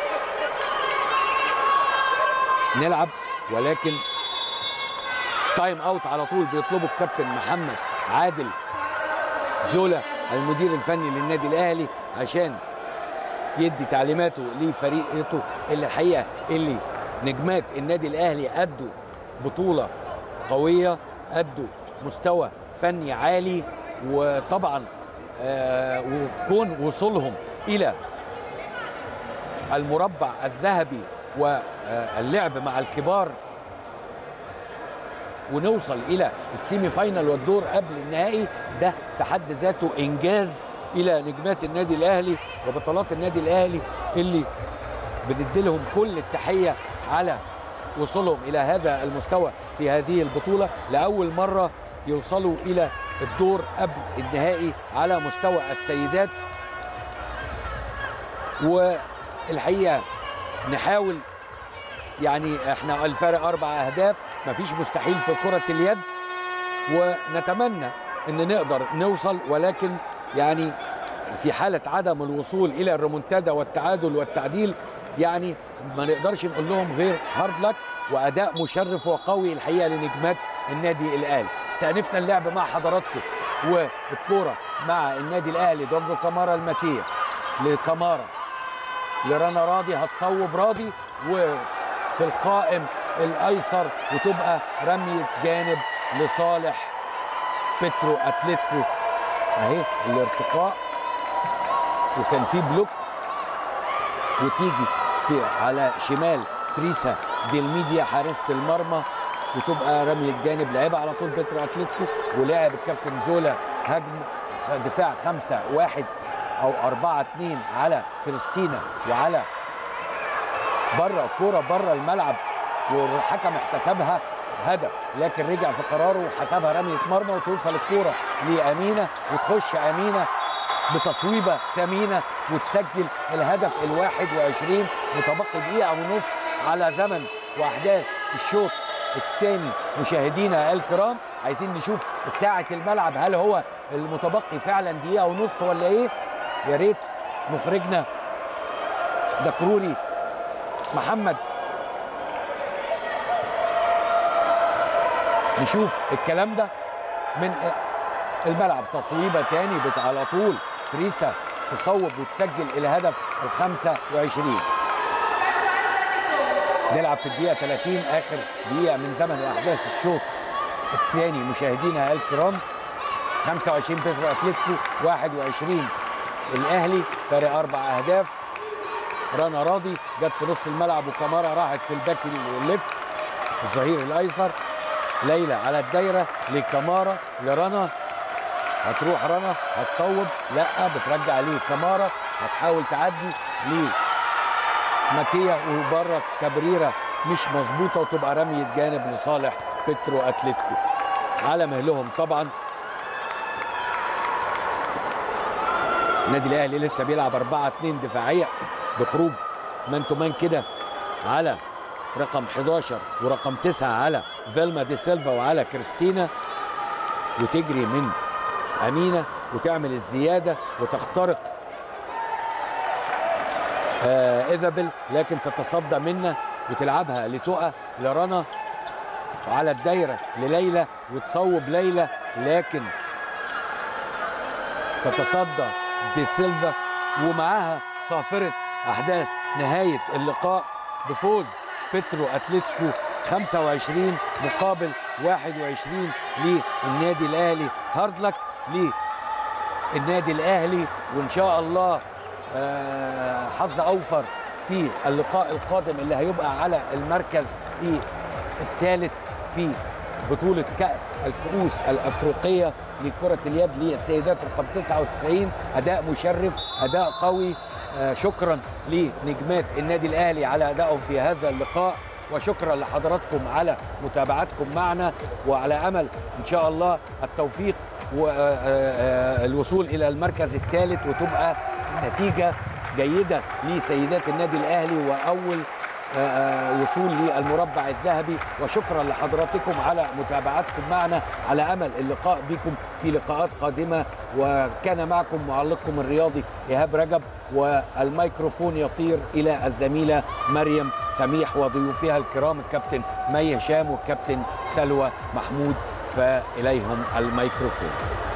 A: نلعب ولكن تايم اوت على طول بيطلبه الكابتن محمد عادل زولا المدير الفني للنادي الاهلي عشان يدي تعليماته لفريقه اللي الحقيقه اللي نجمات النادي الاهلي ادوا بطوله قويه ادوا مستوى فني عالي وطبعا آه وكون وصولهم الى المربع الذهبي واللعب مع الكبار ونوصل الى السيمي فاينال والدور قبل النهائي ده في حد ذاته انجاز الى نجمات النادي الاهلي وبطولات النادي الاهلي اللي بنديلهم كل التحيه على وصولهم الى هذا المستوى في هذه البطوله لاول مره يوصلوا الى الدور قبل النهائي على مستوى السيدات والحقيقه نحاول يعني احنا الفارق اربع اهداف مفيش مستحيل في كره اليد ونتمنى ان نقدر نوصل ولكن يعني في حاله عدم الوصول الى الريمونتادا والتعادل والتعديل يعني ما نقدرش نقول لهم غير هارد لك واداء مشرف وقوي الحقيقه لنجمات النادي الاهلي استأنفنا اللعب مع حضراتكم والكوره مع النادي الاهلي دوجو كامارا الماتير لكامارا لرنا راضي هتصوب راضي وفي القائم الايسر وتبقى رميه جانب لصالح بترو اتلتيكو اهي الارتقاء وكان في بلوك وتيجي في على شمال تريسا ديلميديا حارسه المرمى وتبقى رميه جانب لعبها على طول بترو اتلتيكو ولعب الكابتن زولا هجم دفاع خمسة واحد او أربعة اتنين على كريستينا وعلى بره الكوره بره الملعب والحكم احتسبها هدف لكن رجع في قراره وحسبها رميه مرمى وتوصل الكوره لامينه وتخش امينه بتصويبه ثمينه وتسجل الهدف ال 21 متبقي دقيقه ونص على زمن واحداث الشوط الثاني مشاهدينا الكرام عايزين نشوف ساعه الملعب هل هو المتبقي فعلا دقيقه ونص ولا ايه يا ريت مخرجنا دكروري محمد نشوف الكلام ده من الملعب تصويبه تاني بت- على طول تريسا تصوب وتسجل الهدف ال 25 نلعب في الدقيقه 30 اخر دقيقه من زمن واحداث الشوط الثاني مشاهدينا الكرام 25 بيترو اتلتيكو 21 الاهلي فارق اربع اهداف رنا راضي جت في نص الملعب وكمارا راحت في الباك الليفت الظهير الايسر ليلى على الدايره لكمارا لرنا هتروح رنا هتصوب لا بترجع ليه كمارا هتحاول تعدي ليه ماتيا وبره كبريره مش مظبوطه وتبقى رميه جانب لصالح بترو اتلتيكو على مهلهم طبعا النادي الاهلي لسه بيلعب 4 2 دفاعيه بخروج مان تو مان كده على رقم 11 ورقم 9 على فيلما دي سيلفا وعلى كريستينا وتجري من امينه وتعمل الزياده وتخترق آه ايزابيل لكن تتصدى منا وتلعبها لتقى لرنا وعلى الدايره لليلى وتصوب ليلى لكن تتصدى دي سيلفا ومعاها صافره احداث نهايه اللقاء بفوز بترو اتلتيكو 25 مقابل 21 للنادي الاهلي هارد لك للنادي الاهلي وان شاء الله آه، حظ اوفر في اللقاء القادم اللي هيبقى على المركز الثالث في بطولة كأس الكؤوس الأفريقية لكرة اليد للسيدات رقم 99 أداء مشرف أداء قوي آه، شكرا لنجمات النادي الأهلي على أدائهم في هذا اللقاء وشكرا لحضراتكم على متابعتكم معنا وعلى أمل إن شاء الله التوفيق والوصول إلى المركز الثالث وتبقى نتيجة جيدة لسيدات النادي الأهلي وأول آه، آه، وصول للمربع الذهبي وشكرا لحضراتكم على متابعتكم معنا على امل اللقاء بكم في لقاءات قادمه وكان معكم معلقكم الرياضي ايهاب رجب والميكروفون يطير الى الزميله مريم سميح وضيوفها الكرام الكابتن مي هشام والكابتن سلوى محمود فاليهم الميكروفون